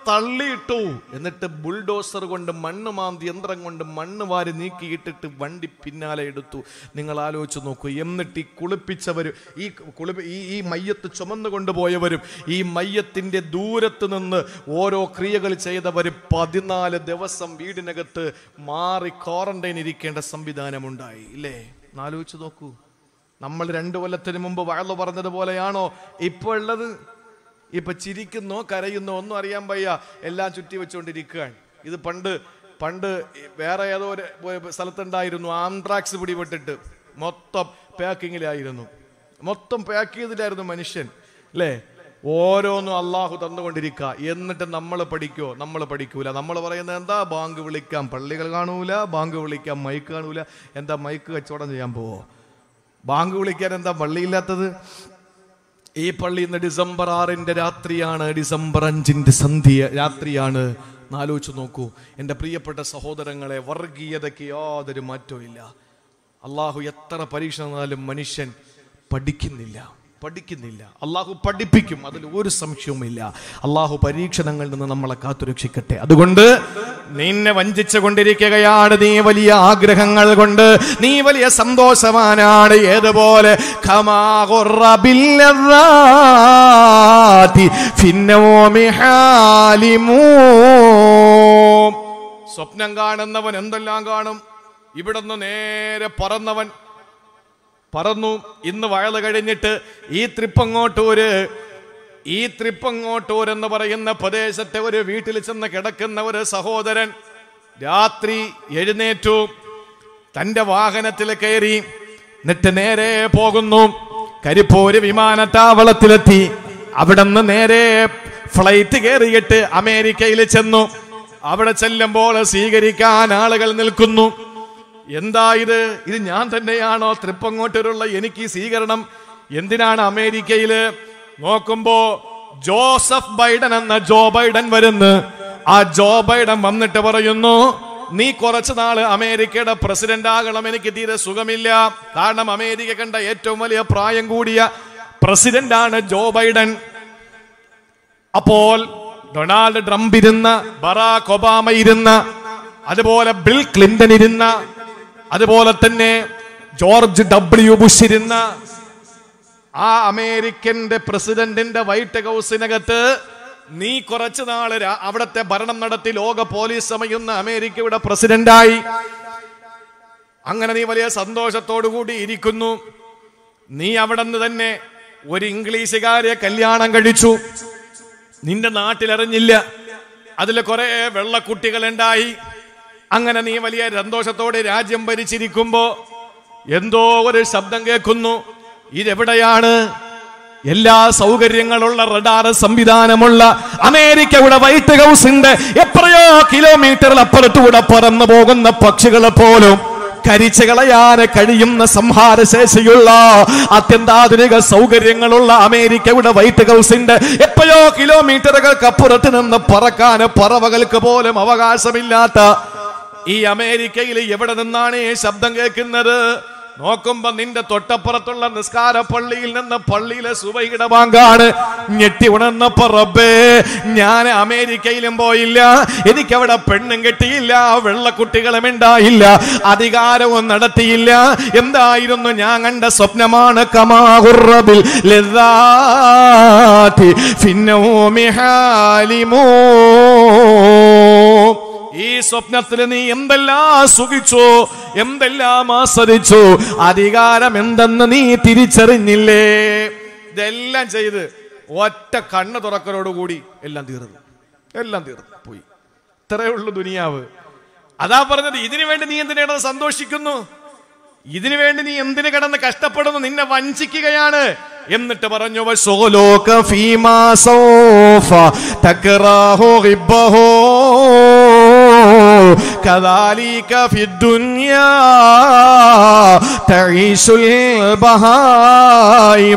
തള്ളിയിട്ടു എന്നിട്ട് ബുൾഡോസർ കൊണ്ട് മണ്ണ് മാന്തി യന്ത്രം കൊണ്ട് മണ്ണ് വാരി നീക്കിയിട്ടിട്ട് വണ്ടി പിന്നാലെ എടുത്തു നിങ്ങൾ ആലോചിച്ച് നോക്കൂ എന്നിട്ട് ഈ കുളിപ്പിച്ചവരും ഈ കുളിപ്പി ഈ ഈ മയ്യത്ത് ചുമന്നു കൊണ്ടുപോയവരും ഈ മയ്യത്തിന്റെ ദൂരത്ത് നിന്ന് ഓരോ ക്രിയകൾ ചെയ്തവരും പതിനാല് ദിവസം വീടിനകത്ത് മാറി ക്വാറന്റൈൻ ഇരിക്കേണ്ട സംവിധാനമുണ്ടായി ഇല്ലേ ആലോചിച്ച് നോക്കൂ നമ്മൾ രണ്ടു കൊല്ലത്തിന് മുമ്പ് വഴന്നു പറഞ്ഞതുപോലെയാണോ ഇപ്പോൾ ഉള്ളത് ഇപ്പൊ ചിരിക്കുന്നോ കരയുന്നോ ഒന്നും അറിയാൻ വയ്യ എല്ലാം ചുറ്റി വെച്ചുകൊണ്ടിരിക്കുകയാണ് ഇത് പണ്ട് പണ്ട് വേറെ ഏതോ ഒരു ഒരു സ്ഥലത്തുണ്ടായിരുന്നു ആംട്രാക്സ് പിടിപെട്ടിട്ട് മൊത്തം പാക്കിങ്ങിലായിരുന്നു മൊത്തം പാക്ക് ചെയ്തിട്ടായിരുന്നു മനുഷ്യൻ അല്ലേ ഓരോന്നും അള്ളാഹു തന്നുകൊണ്ടിരിക്കുക എന്നിട്ട് നമ്മൾ പഠിക്കോ നമ്മൾ പഠിക്കൂല നമ്മൾ പറയുന്നത് എന്താ ബാങ്ക് വിളിക്കാം പള്ളികൾ കാണൂല ബാങ്ക് വിളിക്കാം മൈക്ക് കാണൂല എന്താ മൈക്ക് കച്ചവടം ചെയ്യാൻ പോവോ ബാങ്ക് വിളിക്കാൻ എന്താ പള്ളിയില്ലാത്തത് ഈ പള്ളി ഇന്ന് ഡിസംബർ ആറിന്റെ രാത്രിയാണ് ഡിസംബർ അഞ്ചിന്റെ സന്ധ്യ രാത്രിയാണ് ആലോചിച്ച് നോക്കൂ എൻ്റെ പ്രിയപ്പെട്ട സഹോദരങ്ങളെ വർഗീയതയ്ക്ക് യാതൊരു മാറ്റവും ഇല്ല അള്ളാഹു എത്ര പരീക്ഷ തന്നാലും മനുഷ്യൻ പഠിക്കുന്നില്ല പഠിക്കുന്നില്ല അള്ളാഹു പഠിപ്പിക്കും അതിൽ ഒരു സംശയവുമില്ല അള്ളാഹു പരീക്ഷണങ്ങളിൽ നിന്ന് നമ്മളെ കാത്തുരക്ഷിക്കട്ടെ അതുകൊണ്ട് നിന്നെ വഞ്ചിച്ചു കൊണ്ടിരിക്കുകയാണ് നീ വലിയ ആഗ്രഹങ്ങൾ കൊണ്ട് നീ വലിയ സന്തോഷവാനാണ് ഏതുപോലെ ഖമാ ഖുറബില്ലദാതി ഫിന്നോമി ഹാലിമൂ സ്വപ്നം കാണുന്നവൻ എന്തെല്ലാം കാണും ഇവിടുന്ന് നേരെ പറന്നവൻ പറന്നു ഇന്ന് വയല് കഴിഞ്ഞിട്ട് ഈ തൃപ്പങ്ങോട്ടൂര് ഈ തൃപ്പങ്ങോട്ടൂർ എന്ന് പറയുന്ന പ്രദേശത്തെ ഒരു വീട്ടിൽ ചെന്ന് കിടക്കുന്ന ഒരു സഹോദരൻ രാത്രി എഴുന്നേറ്റു തന്റെ വാഹനത്തിൽ കയറി എന്നിട്ട് നേരെ പോകുന്നു കരിപ്പൂര് വിമാനത്താവളത്തിലെത്തി അവിടെ നിന്ന് നേരെ ഫ്ലൈറ്റ് കയറിയിട്ട് അമേരിക്കയിൽ ചെന്നു അവിടെ ചെല്ലുമ്പോൾ സ്വീകരിക്കാൻ ആളുകൾ നിൽക്കുന്നു എന്താ ഇത് ഇത് ഞാൻ തന്നെയാണോ തൃപ്പങ്ങോട്ടൂരുള്ള എനിക്ക് ഈ സ്വീകരണം എന്തിനാണ് അമേരിക്കയില് നോക്കുമ്പോ ജോസഫ് ബൈഡൻ എന്ന ജോ ബൈഡൻ വരുന്നു ആ ജോ ബൈഡൻ വന്നിട്ട് പറയുന്നു നീ കുറച്ചു നാള് അമേരിക്കയുടെ പ്രസിഡന്റ് ആകണം എനിക്ക് തീരെ സുഖമില്ല കാരണം അമേരിക്ക കണ്ട ഏറ്റവും വലിയ പ്രായം കൂടിയ പ്രസിഡന്റ് ആണ് ജോ ബൈഡൻ അപ്പോൾ ഡൊണാൾഡ് ട്രംപ് ഇരുന്ന ബറാക് ഒബാമ ഇരുന്ന അതുപോലെ ബിൽ ക്ലിന്റൺ ഇരുന്ന അതുപോലെ തന്നെ ജോർജ് ഡബ്ല്യു ബുഷ് ഇരുന്ന ആ അമേരിക്കന്റെ പ്രസിഡന്റിന്റെ വൈറ്റ് ഹൗസിനകത്ത് നീ കുറച്ചു നാള് രാ- അവിടത്തെ ഭരണം നടത്തി ലോക പോലീസ് സമയുന്ന അമേരിക്കയുടെ പ്രസിഡന്റായി അങ്ങനെ നീ വലിയ സന്തോഷത്തോടു കൂടി ഇരിക്കുന്നു നീ അവിടെ നിന്ന് തന്നെ ഒരു ഇംഗ്ലീഷുകാരെ കല്യാണം കഴിച്ചു നിന്റെ നാട്ടിലറിഞ്ഞില്ല അതിൽ കുറെ വെള്ളക്കുട്ടികളുണ്ടായി അങ്ങനെ നീ വലിയ സന്തോഷത്തോടെ രാജ്യം ഭരിച്ചിരിക്കുമ്പോ എന്തോ ഒരു ശബ്ദം കേൾക്കുന്നു ഇതെവിടെയാണ് എല്ലാ സൗകര്യങ്ങളുള്ള റഡാർ സംവിധാനമുള്ള അമേരിക്കയുടെ വൈറ്റ് ഹൗസിന്റെ എത്രയോ കിലോമീറ്ററിൽ അപ്പുറത്തൂടെ പറന്നു പോകുന്ന പക്ഷികളെ പോലും കരിച്ചു കളയാന് കഴിയുന്ന സംഹാരശേഷിയുള്ള അത്യന്താധുനിക സൗകര്യങ്ങളുള്ള അമേരിക്കയുടെ വൈറ്റ് ഹൗസിന്റെ എത്രയോ കിലോമീറ്ററുകൾക്ക് അപ്പുറത്ത് നിന്ന് പറക്കാൻ പറവകൾക്ക് പോലും അവകാശമില്ലാത്ത ഈ അമേരിക്കയിൽ എവിടെ നിന്നാണ് ഈ ശബ്ദം കേൾക്കുന്നത് നോക്കുമ്പോ നിന്റെ തൊട്ടപ്പുറത്തുള്ള നിസ്കാര പള്ളിയിൽ നിന്ന് പള്ളിയിലെ സുബൈയുടെ ബാങ്കാണ് ഞെട്ടി ഉണർന്നപ്പോ റബ്ബേ ഞാൻ അമേരിക്കയിലും പോയില്ല എനിക്കവിടെ പെണ്ണും കെട്ടിയില്ല വെള്ളക്കുട്ടികളും ഉണ്ടായില്ല അധികാരവും നടത്തിയില്ല എന്തായിരുന്നു ഞാൻ കണ്ട സ്വപ്നമാണ് കമാഹുറബിൽ ലദാതി ഫിന്നോമി ഹാലിമോ ഈ സ്വപ്നത്തിൽ നീ എന്തെല്ലാം സുഖിച്ചു എന്തെല്ലാം ആസ്വദിച്ചു അധികാരം എന്തെന്ന് നീ തിരിച്ചറിഞ്ഞില്ലേ ഇതെല്ലാം ചെയ്ത് ഒറ്റ കണ്ണ് തുറക്കലോടുകൂടി എല്ലാം തീർന്നു എല്ലാം തീർന്നു പോയി ഇത്രയേ ഉള്ളൂ ദുനിയാവ് അതാ പറഞ്ഞത് ഇതിനു വേണ്ടി നീ എന്തിനു കിടന്ന് സന്തോഷിക്കുന്നു ഇതിനു വേണ്ടി നീ എന്തിനു കിടന്ന് കഷ്ടപ്പെടുന്നു നിന്നെ വഞ്ചിക്കുകയാണ് എന്നിട്ട് പറഞ്ഞു "വശോലോക ഫീമാ സൗഫ തക്റാഹു ഗിബ്ബഹു كذلك في الدنيا تعيش البهائم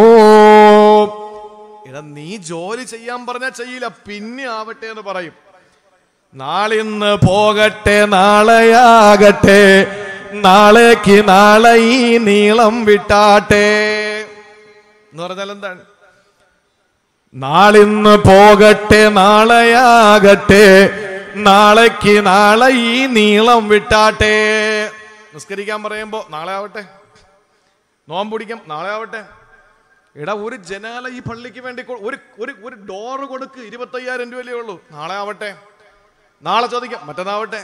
എടാ നീ ജോലി ചെയ്യാൻ പറഞ്ഞാൽ ചെയ്യില്ല പിന്നെ ആവട്ടെ എന്ന് പറയും നാളിന്ന് പോകട്ടെ നാളെയാകട്ടെ നാളേക്ക് നാളെ ഈ നീളം വിട്ടാട്ടെ എന്ന് പറഞ്ഞാൽ എന്താണ് നാളിന്ന് പോകട്ടെ നാളെയാകട്ടെ നാളേക്ക് നാളെ ഈ നീളം വിട്ടാട്ടെ നിസ്കരിക്കാൻ പറയുമ്പോ നാളെ ആവട്ടെ നോമ്പ് പിടിക്കാം നാളെ ആവട്ടെ എടാ ഒരു ജനാല ഈ പള്ളിക്ക് വേണ്ടി കൊ- ഒരു ഒരു ഒരു ഡോറ് കൊടുക്ക് ഇരുപത്തയ്യായിരം രൂപയല്ലേ ഉള്ളൂ നാളെ ആവട്ടെ നാളെ ചോദിക്കാം മറ്റന്നാവട്ടെ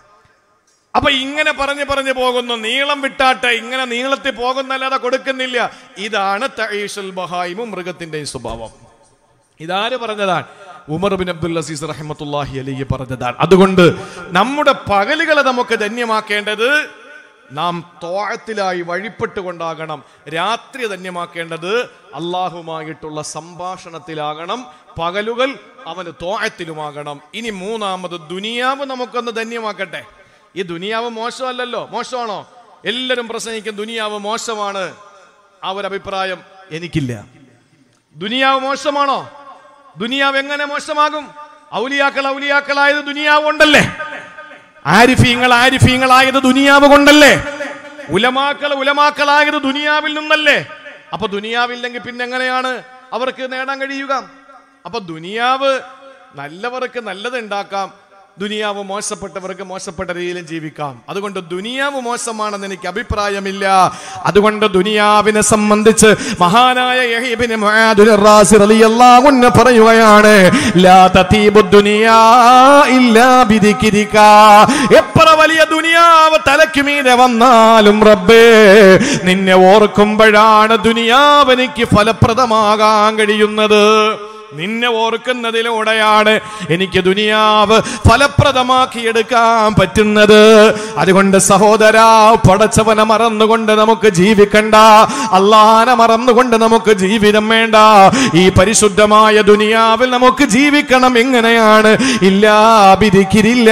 അപ്പൊ ഇങ്ങനെ പറഞ്ഞ് പറഞ്ഞ് പോകുന്നു നീളം വിട്ടാട്ടെ ഇങ്ങനെ നീളത്തിൽ പോകുന്നല്ലാതെ കൊടുക്കുന്നില്ല ഇതാണ് തഈഷുൽ ബഹായിമും മൃഗത്തിന്റെയും സ്വഭാവം ഇതാര് പറഞ്ഞതാണ് ഉമർ ബിൻ അബ്ദുൽ അസീസ് റഹ്മത്തുല്ലാഹി അലൈഹി പറഞ്ഞതാണ് അതുകൊണ്ട് നമ്മുടെ പകലുകളെ നമുക്ക് ധന്യമാക്കേണ്ടത് നാം തോഴത്തിലായി വഴിപ്പെട്ടുകൊണ്ടാകണം രാത്രി ധന്യമാക്കേണ്ടത് അള്ളാഹുമായിട്ടുള്ള സംഭാഷണത്തിലാകണം പകലുകൾ അവന് തോഴത്തിലുമാകണം ഇനി മൂന്നാമത് ദുനിയാവ് നമുക്കൊന്ന് ധന്യമാക്കട്ടെ ഈ ദുനിയാവ് മോശമല്ലല്ലോ മോശമാണോ എല്ലാവരും പ്രസംഗിക്കും ദുനിയാവ് മോശമാണ് ആ ഒരു അഭിപ്രായം എനിക്കില്ല ദുനിയാവ് മോശമാണോ ദുനിയാവ് എങ്ങനെ മോശമാകും ഔലിയാക്കൾ ഔലിയാക്കളായത് ദുനിയാവ് കൊണ്ടല്ലേ ആരിഫീങ്ങൾ ആരിഫീങ്ങളായത് ദുനിയാവ് കൊണ്ടല്ലേ ഉലമാക്കൾ ഉലമാക്കളായത് ദുനിയാവിൽ നിന്നല്ലേ അപ്പൊ ദുനിയാവില്ലെങ്കിൽ പിന്നെ എങ്ങനെയാണ് അവർക്ക് നേടാൻ കഴിയുക അപ്പൊ ദുനിയാവ് നല്ലവർക്ക് നല്ലത് ഉണ്ടാക്കാം ദുനിയാവ് മോശപ്പെട്ടവർക്ക് മോശപ്പെട്ട രീതിയിലും ജീവിക്കാം അതുകൊണ്ട് ദുനിയാവ് മോശമാണെന്ന് എനിക്ക് അഭിപ്രായമില്ല അതുകൊണ്ട് ദുനിയാവിനെ സംബന്ധിച്ച് മഹാനായ യഹീബിന് മുആദുൽ റാസി റളിയല്ലാഹു അൻഹു പറയുകയാണ് ലാ തതീബു ദുനിയാ ഇല്ലാ ബിദിക്രിക എത്ര വലിയ ദുനിയാവ് തലയ്ക്ക് മീതെ വന്നാലും റബ്ബേ നിന്നെ ഓർക്കുമ്പോഴാണ് ദുനിയാവ് എനിക്ക് ഫലപ്രദമാകാൻ കഴിയുന്നത് നിന്നെ ഓർക്കുന്നതിലൂടെയാണ് എനിക്ക് ദുനിയാവ് ഫലപ്രദമാക്കിയെടുക്കാൻ പറ്റുന്നത് അതുകൊണ്ട് സഹോദര പടച്ചവനെ മറന്നുകൊണ്ട് നമുക്ക് ജീവിക്കണ്ട അള്ളാനെ മറന്നുകൊണ്ട് നമുക്ക് ജീവിതം വേണ്ട ഈ പരിശുദ്ധമായ ദുനിയാവിൽ നമുക്ക് ജീവിക്കണം എങ്ങനെയാണ് ഇല്ലാ വിധിക്കിരില്ല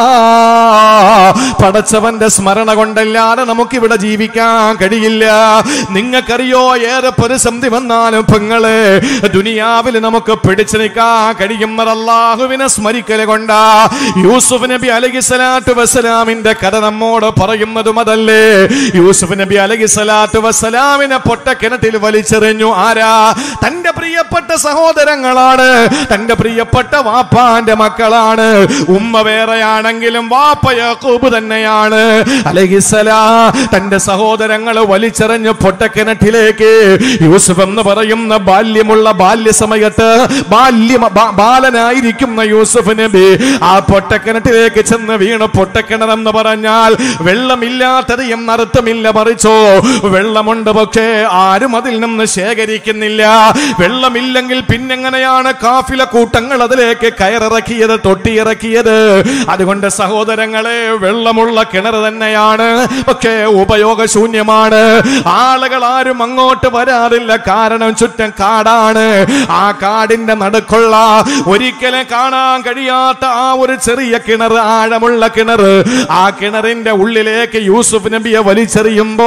പടച്ചവന്റെ സ്മരണ കൊണ്ടല്ലാതെ നമുക്ക് ഇവിടെ ജീവിക്കാൻ കഴിയില്ല നിങ്ങൾക്കറിയോ ഏറെ പ്രതിസന്ധി വന്നാലും പെങ്ങള് ദുനിയാവിൽ നമുക്ക് പിടിച്ചു നിൽക്കാൻ കഴിയുന്നത് അള്ളാഹുവിനെ സ്മരിക്കല് കൊണ്ടാ യൂസുഫ് നബി അലഹി സ്വലാത്തു വസ്സലാമിന്റെ കഥ നമ്മോട് പറയുന്നതും അതല്ലേ യൂസുഫ് നബി അലഹി സ്വലാത്തു വസ്സലാമിനെ പൊട്ടക്കിണറ്റിൽ വലിച്ചെറിഞ്ഞു ആരാ തന്റെ പ്രിയപ്പെട്ട സഹോദരങ്ങളാണ് തന്റെ പ്രിയപ്പെട്ട വാപ്പാന്റെ മക്കളാണ് ഉമ്മ വേറെയാണെങ്കിലും വാപ്പ യാക്കൂബ് തന്നെയാണ് അലഹിസലാ തന്റെ സഹോദരങ്ങൾ വലിച്ചെറിഞ്ഞ് പൊട്ടക്കിണറ്റിലേക്ക് യൂസുഫ് എന്ന് പറയുന്ന ബാല്യമുള്ള ബാല്യസമയത്ത് ബാല്യ ബാ- ബാലനായിരിക്കുന്ന യൂസുഫ് നബി ആ പൊട്ടക്കിണറ്റിലേക്ക് ചെന്ന് വീണ് പൊട്ടക്കിണറെന്ന് പറഞ്ഞാൽ വെള്ളമില്ലാത്തത് എന്നർത്ഥമില്ല മറിച്ചോ വെള്ളമുണ്ട് പക്ഷേ ആരും അതിൽ നിന്ന് ശേഖരിക്കുന്നില്ല വെള്ളമില്ലെങ്കിൽ പിന്നെങ്ങനെയാണ് കാഫില കൂട്ടങ്ങൾ അതിലേക്ക് കയറിറക്കിയത് തൊട്ടിയിറക്കിയത് അതുകൊണ്ട് സഹോദരങ്ങളെ വെള്ളമുള്ള കിണർ തന്നെയാണ് പക്ഷേ ഉപയോഗശൂന്യമാണ് ആളുകൾ ആരും അങ്ങോട്ട് വരാറില്ല കാരണം ചുറ്റും കാടാണ് ആ കാടിന്റെ നടുക്കുള്ള ഒരിക്കലും കാണാൻ കഴിയാത്ത ആ ഒരു ചെറിയ കിണർ ആഴമുള്ള കിണർ ആ കിണറിന്റെ ഉള്ളിലേക്ക് യൂസുഫ് നബിയെ വലിച്ചെറിയുമ്പോ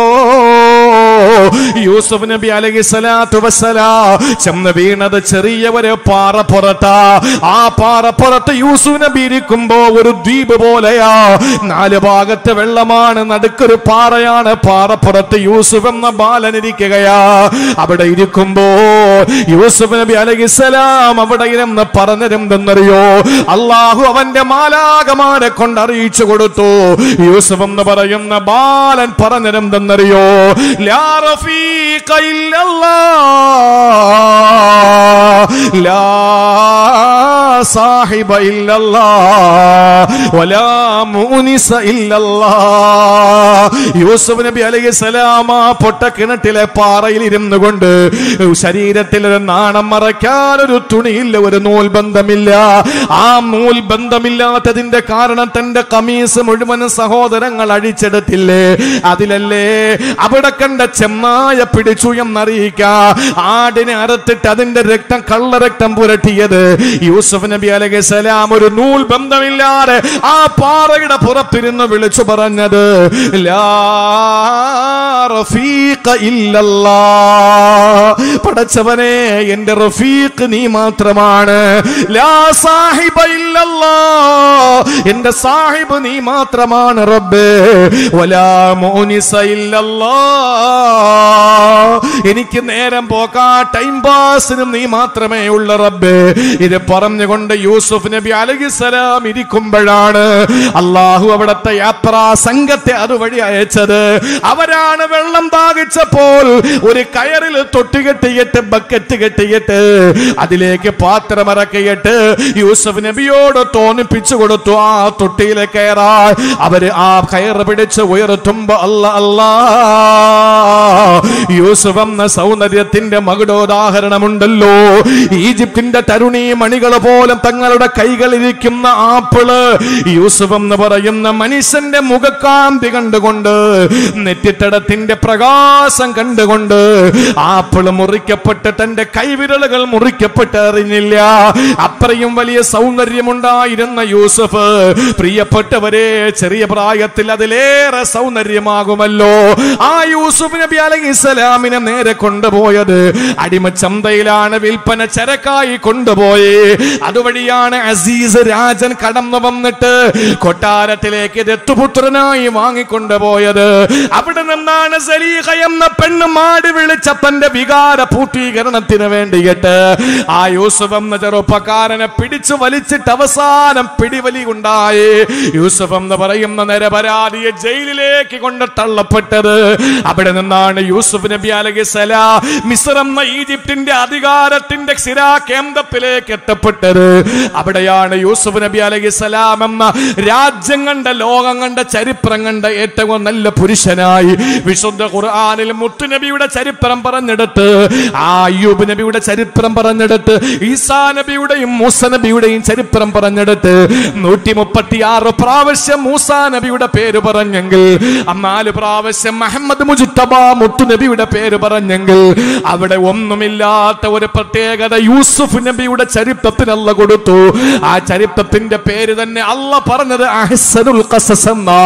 യൂസുഫ് നബി അലഹി സ്വലാത്തു വസ്സലാ ചെന്ന് വീണത് ചെറിയ ഒരു പാറപ്പുറത്താ ആ പാറപ്പുറത്ത് യൂസുഫ് നബി ഇരിക്കുമ്പോ ഒരു ദ്വീപ് പോലെയാ നാല് ഭാഗത്ത് വെള്ളമാണ് നടുക്കൊരു പാറയാണ് പാറപ്പുറത്ത് യൂസുഫ് എന്ന ബാലൻ ഇരിക്കുകയാ അവിടെ ഇരിക്കുമ്പോ യൂസുഫ് നബി അലഹിസലാം അവിടെ ഇരുന്ന് പറഞ്ഞിരുന്നെന്നറിയോ അള്ളാഹു അവന്റെ മാലാകമാരെ കൊണ്ട് അറിയിച്ചു കൊടുത്തു യൂസുഫ് എന്ന് പറയുന്ന ബാലൻ പറഞ്ഞിരുന്നെന്നറിയോ ലാ റഫീഖ ഇല്ലല്ലാഹ് ലാ സാഹിബ ഇല്ലല്ലാഹ് വലാ മൂനിസ ഇല്ലല്ലാഹ് യൂസുഫ് നബി അലൈഹി സലാം ആ പൊട്ട കിണറ്റിലെ പാറയിൽ ഇരുന്നു കൊണ്ട് ശരീരത്തിൽ ഒരു നാണം മറയ്ക്കാൻ ഒരു തുണിയില്ല ഒരു നൂൽ ബന്ധമില്ല ആ നൂൽ ബന്ധമില്ലാത്തതിന്റെ കാരണം തന്റെ കമീസ് മുഴുവനും സഹോദരങ്ങൾ അഴിച്ചെടുത്തില്ലേ അതിലല്ലേ അവിടെ കണ്ട ചെമ്മായ പിടിച്ചു എന്നറിയിക്ക ആടിനെ അറുത്തിട്ട് അതിന്റെ രക്തം കള്ളരക്തം പുരട്ടിയത് യൂസുഫ് നബി അലൈഹി സലാം ഒരു നൂൽ ബന്ധമില്ലാതെ ആ പാറയുടെ പുറത്തിരുന്ന് വിളിച്ചു പറഞ്ഞത് ലാ റഫീഖ ഇല്ലല്ലാ പടച്ചവനെ എന്റെ റഫീഖ് നീ മാത്രമാണ് ലാ സാഹിബ ഇല്ലല്ലാ എന്റെ സാഹിബ് നീ മാത്രമാണ് റബ്ബേ വലാ മോനിസ ഇല്ലല്ലാ എനിക്ക് നേരം പോക്കാ ടൈം പാസിനും നീ മാത്രമേ ഉള്ള റബ്ബേ ഇത് പറഞ്ഞുകൊണ്ട് യൂസുഫ് നബി അലഹിസലാം ഇരിക്കുമ്പോഴാണ് അള്ളാഹു അവിടത്തെ യാത്രാ സംഘത്തെ അതുവഴി അയച്ചത് അവരാണ് വെള്ളം താകിച്ചപ്പോൾ ഒരു കയറിൽ തൊട്ട് കെട്ടിയിട്ട് ബക്കറ്റ് കെട്ടിയിട്ട് അതിലേക്ക് പാത്രമിറക്കിയിട്ട് യൂസഫ് നബിയോട് തോന്നിപ്പിച്ചു കൊടുത്തു ആ തൊട്ടിയിലെ കയറാ അവര് ആ കയറ് പിടിച്ച് ഉയർത്തുമ്പോ അല്ല അല്ലാ യൂസുഫ് എന്ന സൗന്ദര്യത്തിന്റെ മകുടോദാഹരണമുണ്ടല്ലോ ഈജിപ്തിന്റെ തരുണീ മണികൾ പോലും തങ്ങളുടെ കൈകളിരിക്കുന്ന ആപ്പിള് യൂസുഫ് എന്ന് പറയുന്ന മനുഷ്യന്റെ മുഖക്കാന്തി കണ്ടുകൊണ്ട് നെറ്റിത്തടത്തിന്റെ പ്രകാശം കണ്ടുകൊണ്ട് ആപ്പിള് മുറിക്കപ്പെട്ട് തന്റെ കൈവിരലുകൾ മുറിക്കപ്പെട്ട് അറിഞ്ഞില്ല അത്രയും വലിയ സൗന്ദര്യമുണ്ടായിരുന്ന യൂസഫ് പ്രിയപ്പെട്ടവരെ ചെറിയ പ്രായത്തിൽ അതിലേറെ സൗന്ദര്യമാകുമല്ലോ ആ യൂസുഫ് നബി അലൈഹി ഇസ്ലാമിനെ നേരെ കൊണ്ടുപോയത് അടിമച്ചന്തയിലാണ് വിൽപ്പന ചരക്കായി കൊണ്ടുപോയി അതുവഴിയാണ് അസീസ് രാജൻ കടന്നു വന്നിട്ട് കൊട്ടാരത്തിലേക്ക് ദത്തുപുത്രനായി വാങ്ങിക്കൊണ്ടുപോയത് അവിടെ നിന്നാണ് സലീഹ എന്ന പെണ്ണ് മാടി വിളിച്ച തന്റെ വികാര പൂർത്തീകരണത്തിന് വേണ്ടിയിട്ട് ആ യൂസുഫ് എന്ന ചെറുപ്പക്കാരനെ പിടിച്ചു വലിച്ചിട്ട് അവസാനം പിടിവലി ഉണ്ടായി യൂസുഫ് എന്ന് പറയുന്ന നിരപരാധിയെ ജയിലിലേക്ക് കൊണ്ട് തള്ളപ്പെട്ടത് അവിടെ നിന്നാണ് യൂസുഫ് നബി അലൈഹി സലാ മിസ്ർ എന്ന ഈജിപ്തിന്റെ അധികാരത്തിന്റെ സ്ഥിരാ കേന്ദ്രത്തിലേക്ക് എത്തപ്പെട്ടത് അവിടെയാണ് യൂസുഫ് നബി അലൈഹി സലാം എന്ന രാജ്യം കണ്ട ലോകം കണ്ട ചരിത്രം കണ്ട ഏറ്റവും നല്ല പുരുഷനായി വിശുദ്ധ ഖുർആനിൽ മുത്തുനബിയുടെ ചരിത്രം പറഞ്ഞെടുത്ത് ആ അയ്യൂബ് നബിയുടെ ചരിത്രം പറഞ്ഞെടുത്ത് ഈസാ നബിയുടെയും മൂസ നബിയുടെയും ചരിത്രം പറഞ്ഞെടുത്ത് നൂറ്റി മുപ്പത്തി ആറ് പ്രാവശ്യം മൂസാ നബിയുടെ പേര് പറഞ്ഞെങ്കിൽ നാല് പ്രാവശ്യം മുഹമ്മദ് മുജിത്തബ മുത്തു നബിയുടെ പേര് പറഞ്ഞെങ്കിൽ അവിടെ ഒന്നുമില്ലാത്ത ഒരു പ്രത്യേകത യൂസുഫ് നബിയുടെ ചരിത്രത്തിനല്ല കൊടുത്തു ആ ചരിത്രത്തിന്റെ പേര് തന്നെ അല്ല പറഞ്ഞത് അഹ്സനുൽ ഖസസ് എന്നാ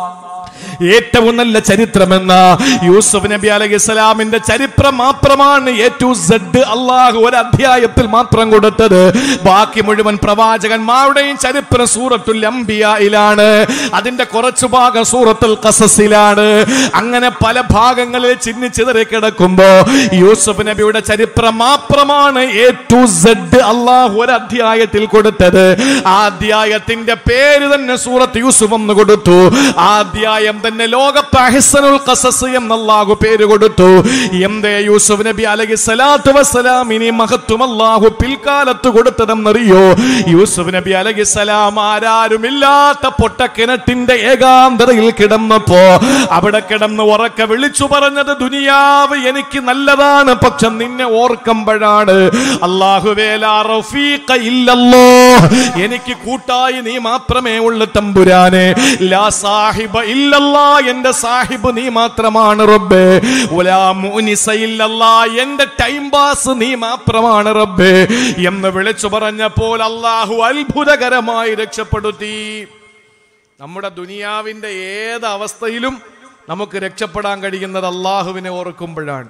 ഏറ്റവും നല്ല ചരിത്രമെന്ന യൂസുഫ് നബി അലൈഹി ഇസ്ലാമിന്റെ ചരിത്രം മാത്രമാണ് എ ടു സെഡ് അള്ളാഹു ഒരു അധ്യായത്തിൽ മാത്രം കൊടുത്തത് ബാക്കി മുഴുവൻ പ്രവാചകന്മാരുടെയും ചരിത്രം സൂറത്തുൽ അംബിയയിലാണ് അതിന്റെ കുറച്ചു ഭാഗം സൂറത്തുൽ ഖസസിലാണ് അങ്ങനെ പല ഭാഗങ്ങളിൽ ചിന്നിച്ചിതറി കിടക്കുമ്പോ യൂസുഫ് നബിയുടെ ചരിത്രം മാത്രമാണ് എ ടു സെഡ് അള്ളാഹു ഒരു അധ്യായത്തിൽ കൊടുത്തത് ആ അധ്യായത്തിന്റെ പേര് തന്നെ സൂറത്ത് യൂസുഫ് എന്ന് കൊടുത്തു ആ അധ്യായം തന്നെ ലോകത്ത് അഹ്സനുൽ ഖസസ് എന്ന് അല്ലാഹു പേര് കൊടുത്തു എന്തേ യൂസുഫ് നബി അലൈഹി സ്വലാത്തു വസ്സലാമിനി മഹത്വം അല്ലാഹു പിൽക്കാലത്ത് കൊടുത്തതെന്നറിയോ യൂസുഫ് നബി അലൈഹി സലാം ആരാരുമില്ലാത്ത പൊട്ടക്കിണറ്റിന്റെ ഏകാന്തതയിൽ കിടന്നപ്പോ അവിടെ കിടന്ന് ഉറക്കെ വിളിച്ചു പറഞ്ഞത് ദുനിയാവ് എനിക്ക് നല്ലതാണ് പക്ഷെ നിന്നെ ഓർക്കുമ്പോഴാണ് അള്ളാഹുവേലാ റഫീഖ ഇല്ലല്ലോ എനിക്ക് കൂട്ടായി നീ മാത്രമേ ഉള്ളു തമ്പുരാനെ ലാ സാഹിബ ഇല്ലല്ലാ എന്റെ സാഹിബ് നീ മാത്രമാണ് റബ്ബേ ഉലാ മുനിസ ഇല്ലല്ലാ എന്റെ ടൈം പാസ് നീ മാത്രമാണ് റബ്ബേ എന്ന് വിളിച്ചു പറഞ്ഞപ്പോൾ അള്ളാഹു അത്ഭുതകരമായി രക്ഷപ്പെടുത്തി നമ്മുടെ ദുനിയാവിന്റെ ഏത് അവസ്ഥയിലും നമുക്ക് രക്ഷപ്പെടാൻ കഴിയുന്നത് അള്ളാഹുവിനെ ഓർക്കുമ്പോഴാണ്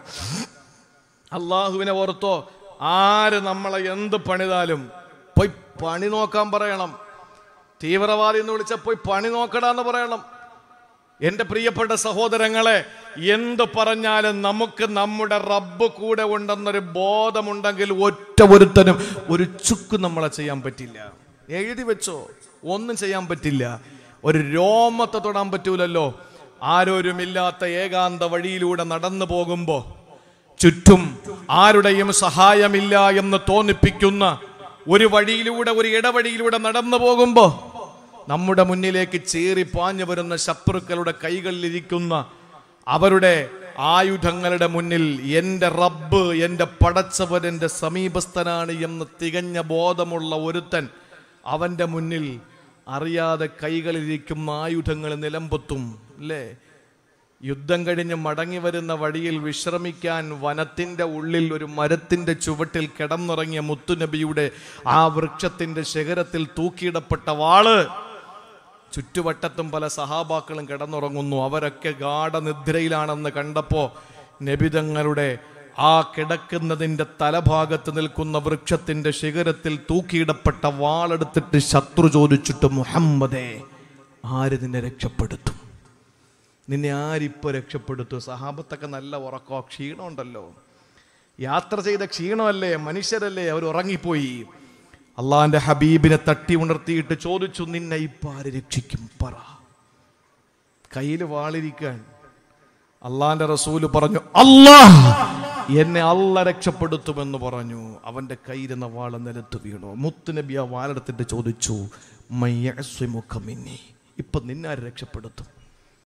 അള്ളാഹുവിനെ ഓർത്തോ ആര് നമ്മളെ എന്ത് പണിതാലും പോയി പണി നോക്കാൻ പറയണം തീവ്രവാദി എന്ന് വിളിച്ച പോയി പണി നോക്കടാന്ന് പറയണം എന്റെ പ്രിയപ്പെട്ട സഹോദരങ്ങളെ എന്ത് പറഞ്ഞാലും നമുക്ക് നമ്മുടെ റബ്ബ് കൂടെ ഉണ്ടെന്നൊരു ബോധമുണ്ടെങ്കിൽ ഒറ്റ ഒരുത്തനും ഒരു ചുക്ക് നമ്മളെ ചെയ്യാൻ പറ്റില്ല എഴുതി വെച്ചോ ഒന്നും ചെയ്യാൻ പറ്റില്ല ഒരു രോമത്തെ തൊടാൻ പറ്റൂലല്ലോ ആരോരുമില്ലാത്ത ഏകാന്ത വഴിയിലൂടെ നടന്നു പോകുമ്പോ ചുറ്റും ആരുടെയും സഹായമില്ല എന്ന് തോന്നിപ്പിക്കുന്ന ഒരു വഴിയിലൂടെ ഒരു ഇടവഴിയിലൂടെ നടന്നു പോകുമ്പോ നമ്മുടെ മുന്നിലേക്ക് ചേറി പാഞ്ഞു വരുന്ന ശത്രുക്കളുടെ കൈകളിലിരിക്കുന്ന അവരുടെ ആയുധങ്ങളുടെ മുന്നിൽ എൻ്റെ റബ്ബ് എൻ്റെ പടച്ചവൻ എൻ്റെ സമീപസ്ഥനാണ് എന്ന് തികഞ്ഞ ബോധമുള്ള ഒരുത്തൻ അവൻ്റെ മുന്നിൽ അറിയാതെ കൈകളിലിരിക്കുന്ന ആയുധങ്ങൾ നിലമ്പൊത്തും അല്ലേ യുദ്ധം കഴിഞ്ഞ് മടങ്ങി വരുന്ന വഴിയിൽ വിശ്രമിക്കാൻ വനത്തിന്റെ ഉള്ളിൽ ഒരു മരത്തിന്റെ ചുവട്ടിൽ കിടന്നുറങ്ങിയ മുത്തുനബിയുടെ ആ വൃക്ഷത്തിന്റെ ശിഖരത്തിൽ തൂക്കിയിടപ്പെട്ട വാള് ചുറ്റുവട്ടത്തും പല സഹാബാക്കളും കിടന്നുറങ്ങുന്നു അവരൊക്കെ ഗാഠനിദ്രയിലാണെന്ന് കണ്ടപ്പോ നബിതങ്ങളുടെ ആ കിടക്കുന്നതിന്റെ തലഭാഗത്ത് നിൽക്കുന്ന വൃക്ഷത്തിന്റെ ശിഖരത്തിൽ തൂക്കിയിടപ്പെട്ട വാളെടുത്തിട്ട് ശത്രു ചോദിച്ചിട്ട് മുഹമ്മദേ ആര് നിന്നെ രക്ഷപ്പെടുത്തും നിന്നെ ആരിപ്പോ രക്ഷപ്പെടുത്തു സഹാബത്തൊക്കെ നല്ല ഉറക്കോ ക്ഷീണമുണ്ടല്ലോ യാത്ര ചെയ്ത ക്ഷീണമല്ലേ മനുഷ്യരല്ലേ അവർ ഉറങ്ങിപ്പോയി അള്ളാന്റെ ഹബീബിനെ തട്ടി ഉണർത്തിയിട്ട് ചോദിച്ചു നിന്നെ ഇപ്പൊ ആര് രക്ഷിക്കും പറ കയ്യിൽ വാളിരിക്കാൻ അള്ളാന്റെ റസൂല് പറഞ്ഞു അല്ലാഹ് എന്നെ അല്ല രക്ഷപ്പെടുത്തുമെന്ന് പറഞ്ഞു അവന്റെ കയ്യിലിരുന്ന വാള നിലത്ത് വീണു മുത്തുനബി ആ വാളെടുത്തിട്ട് ചോദിച്ചു "മയ്യഅ്സിമുക മിന്നി?" ഇപ്പൊ നിന്നാര് രക്ഷപ്പെടുത്തും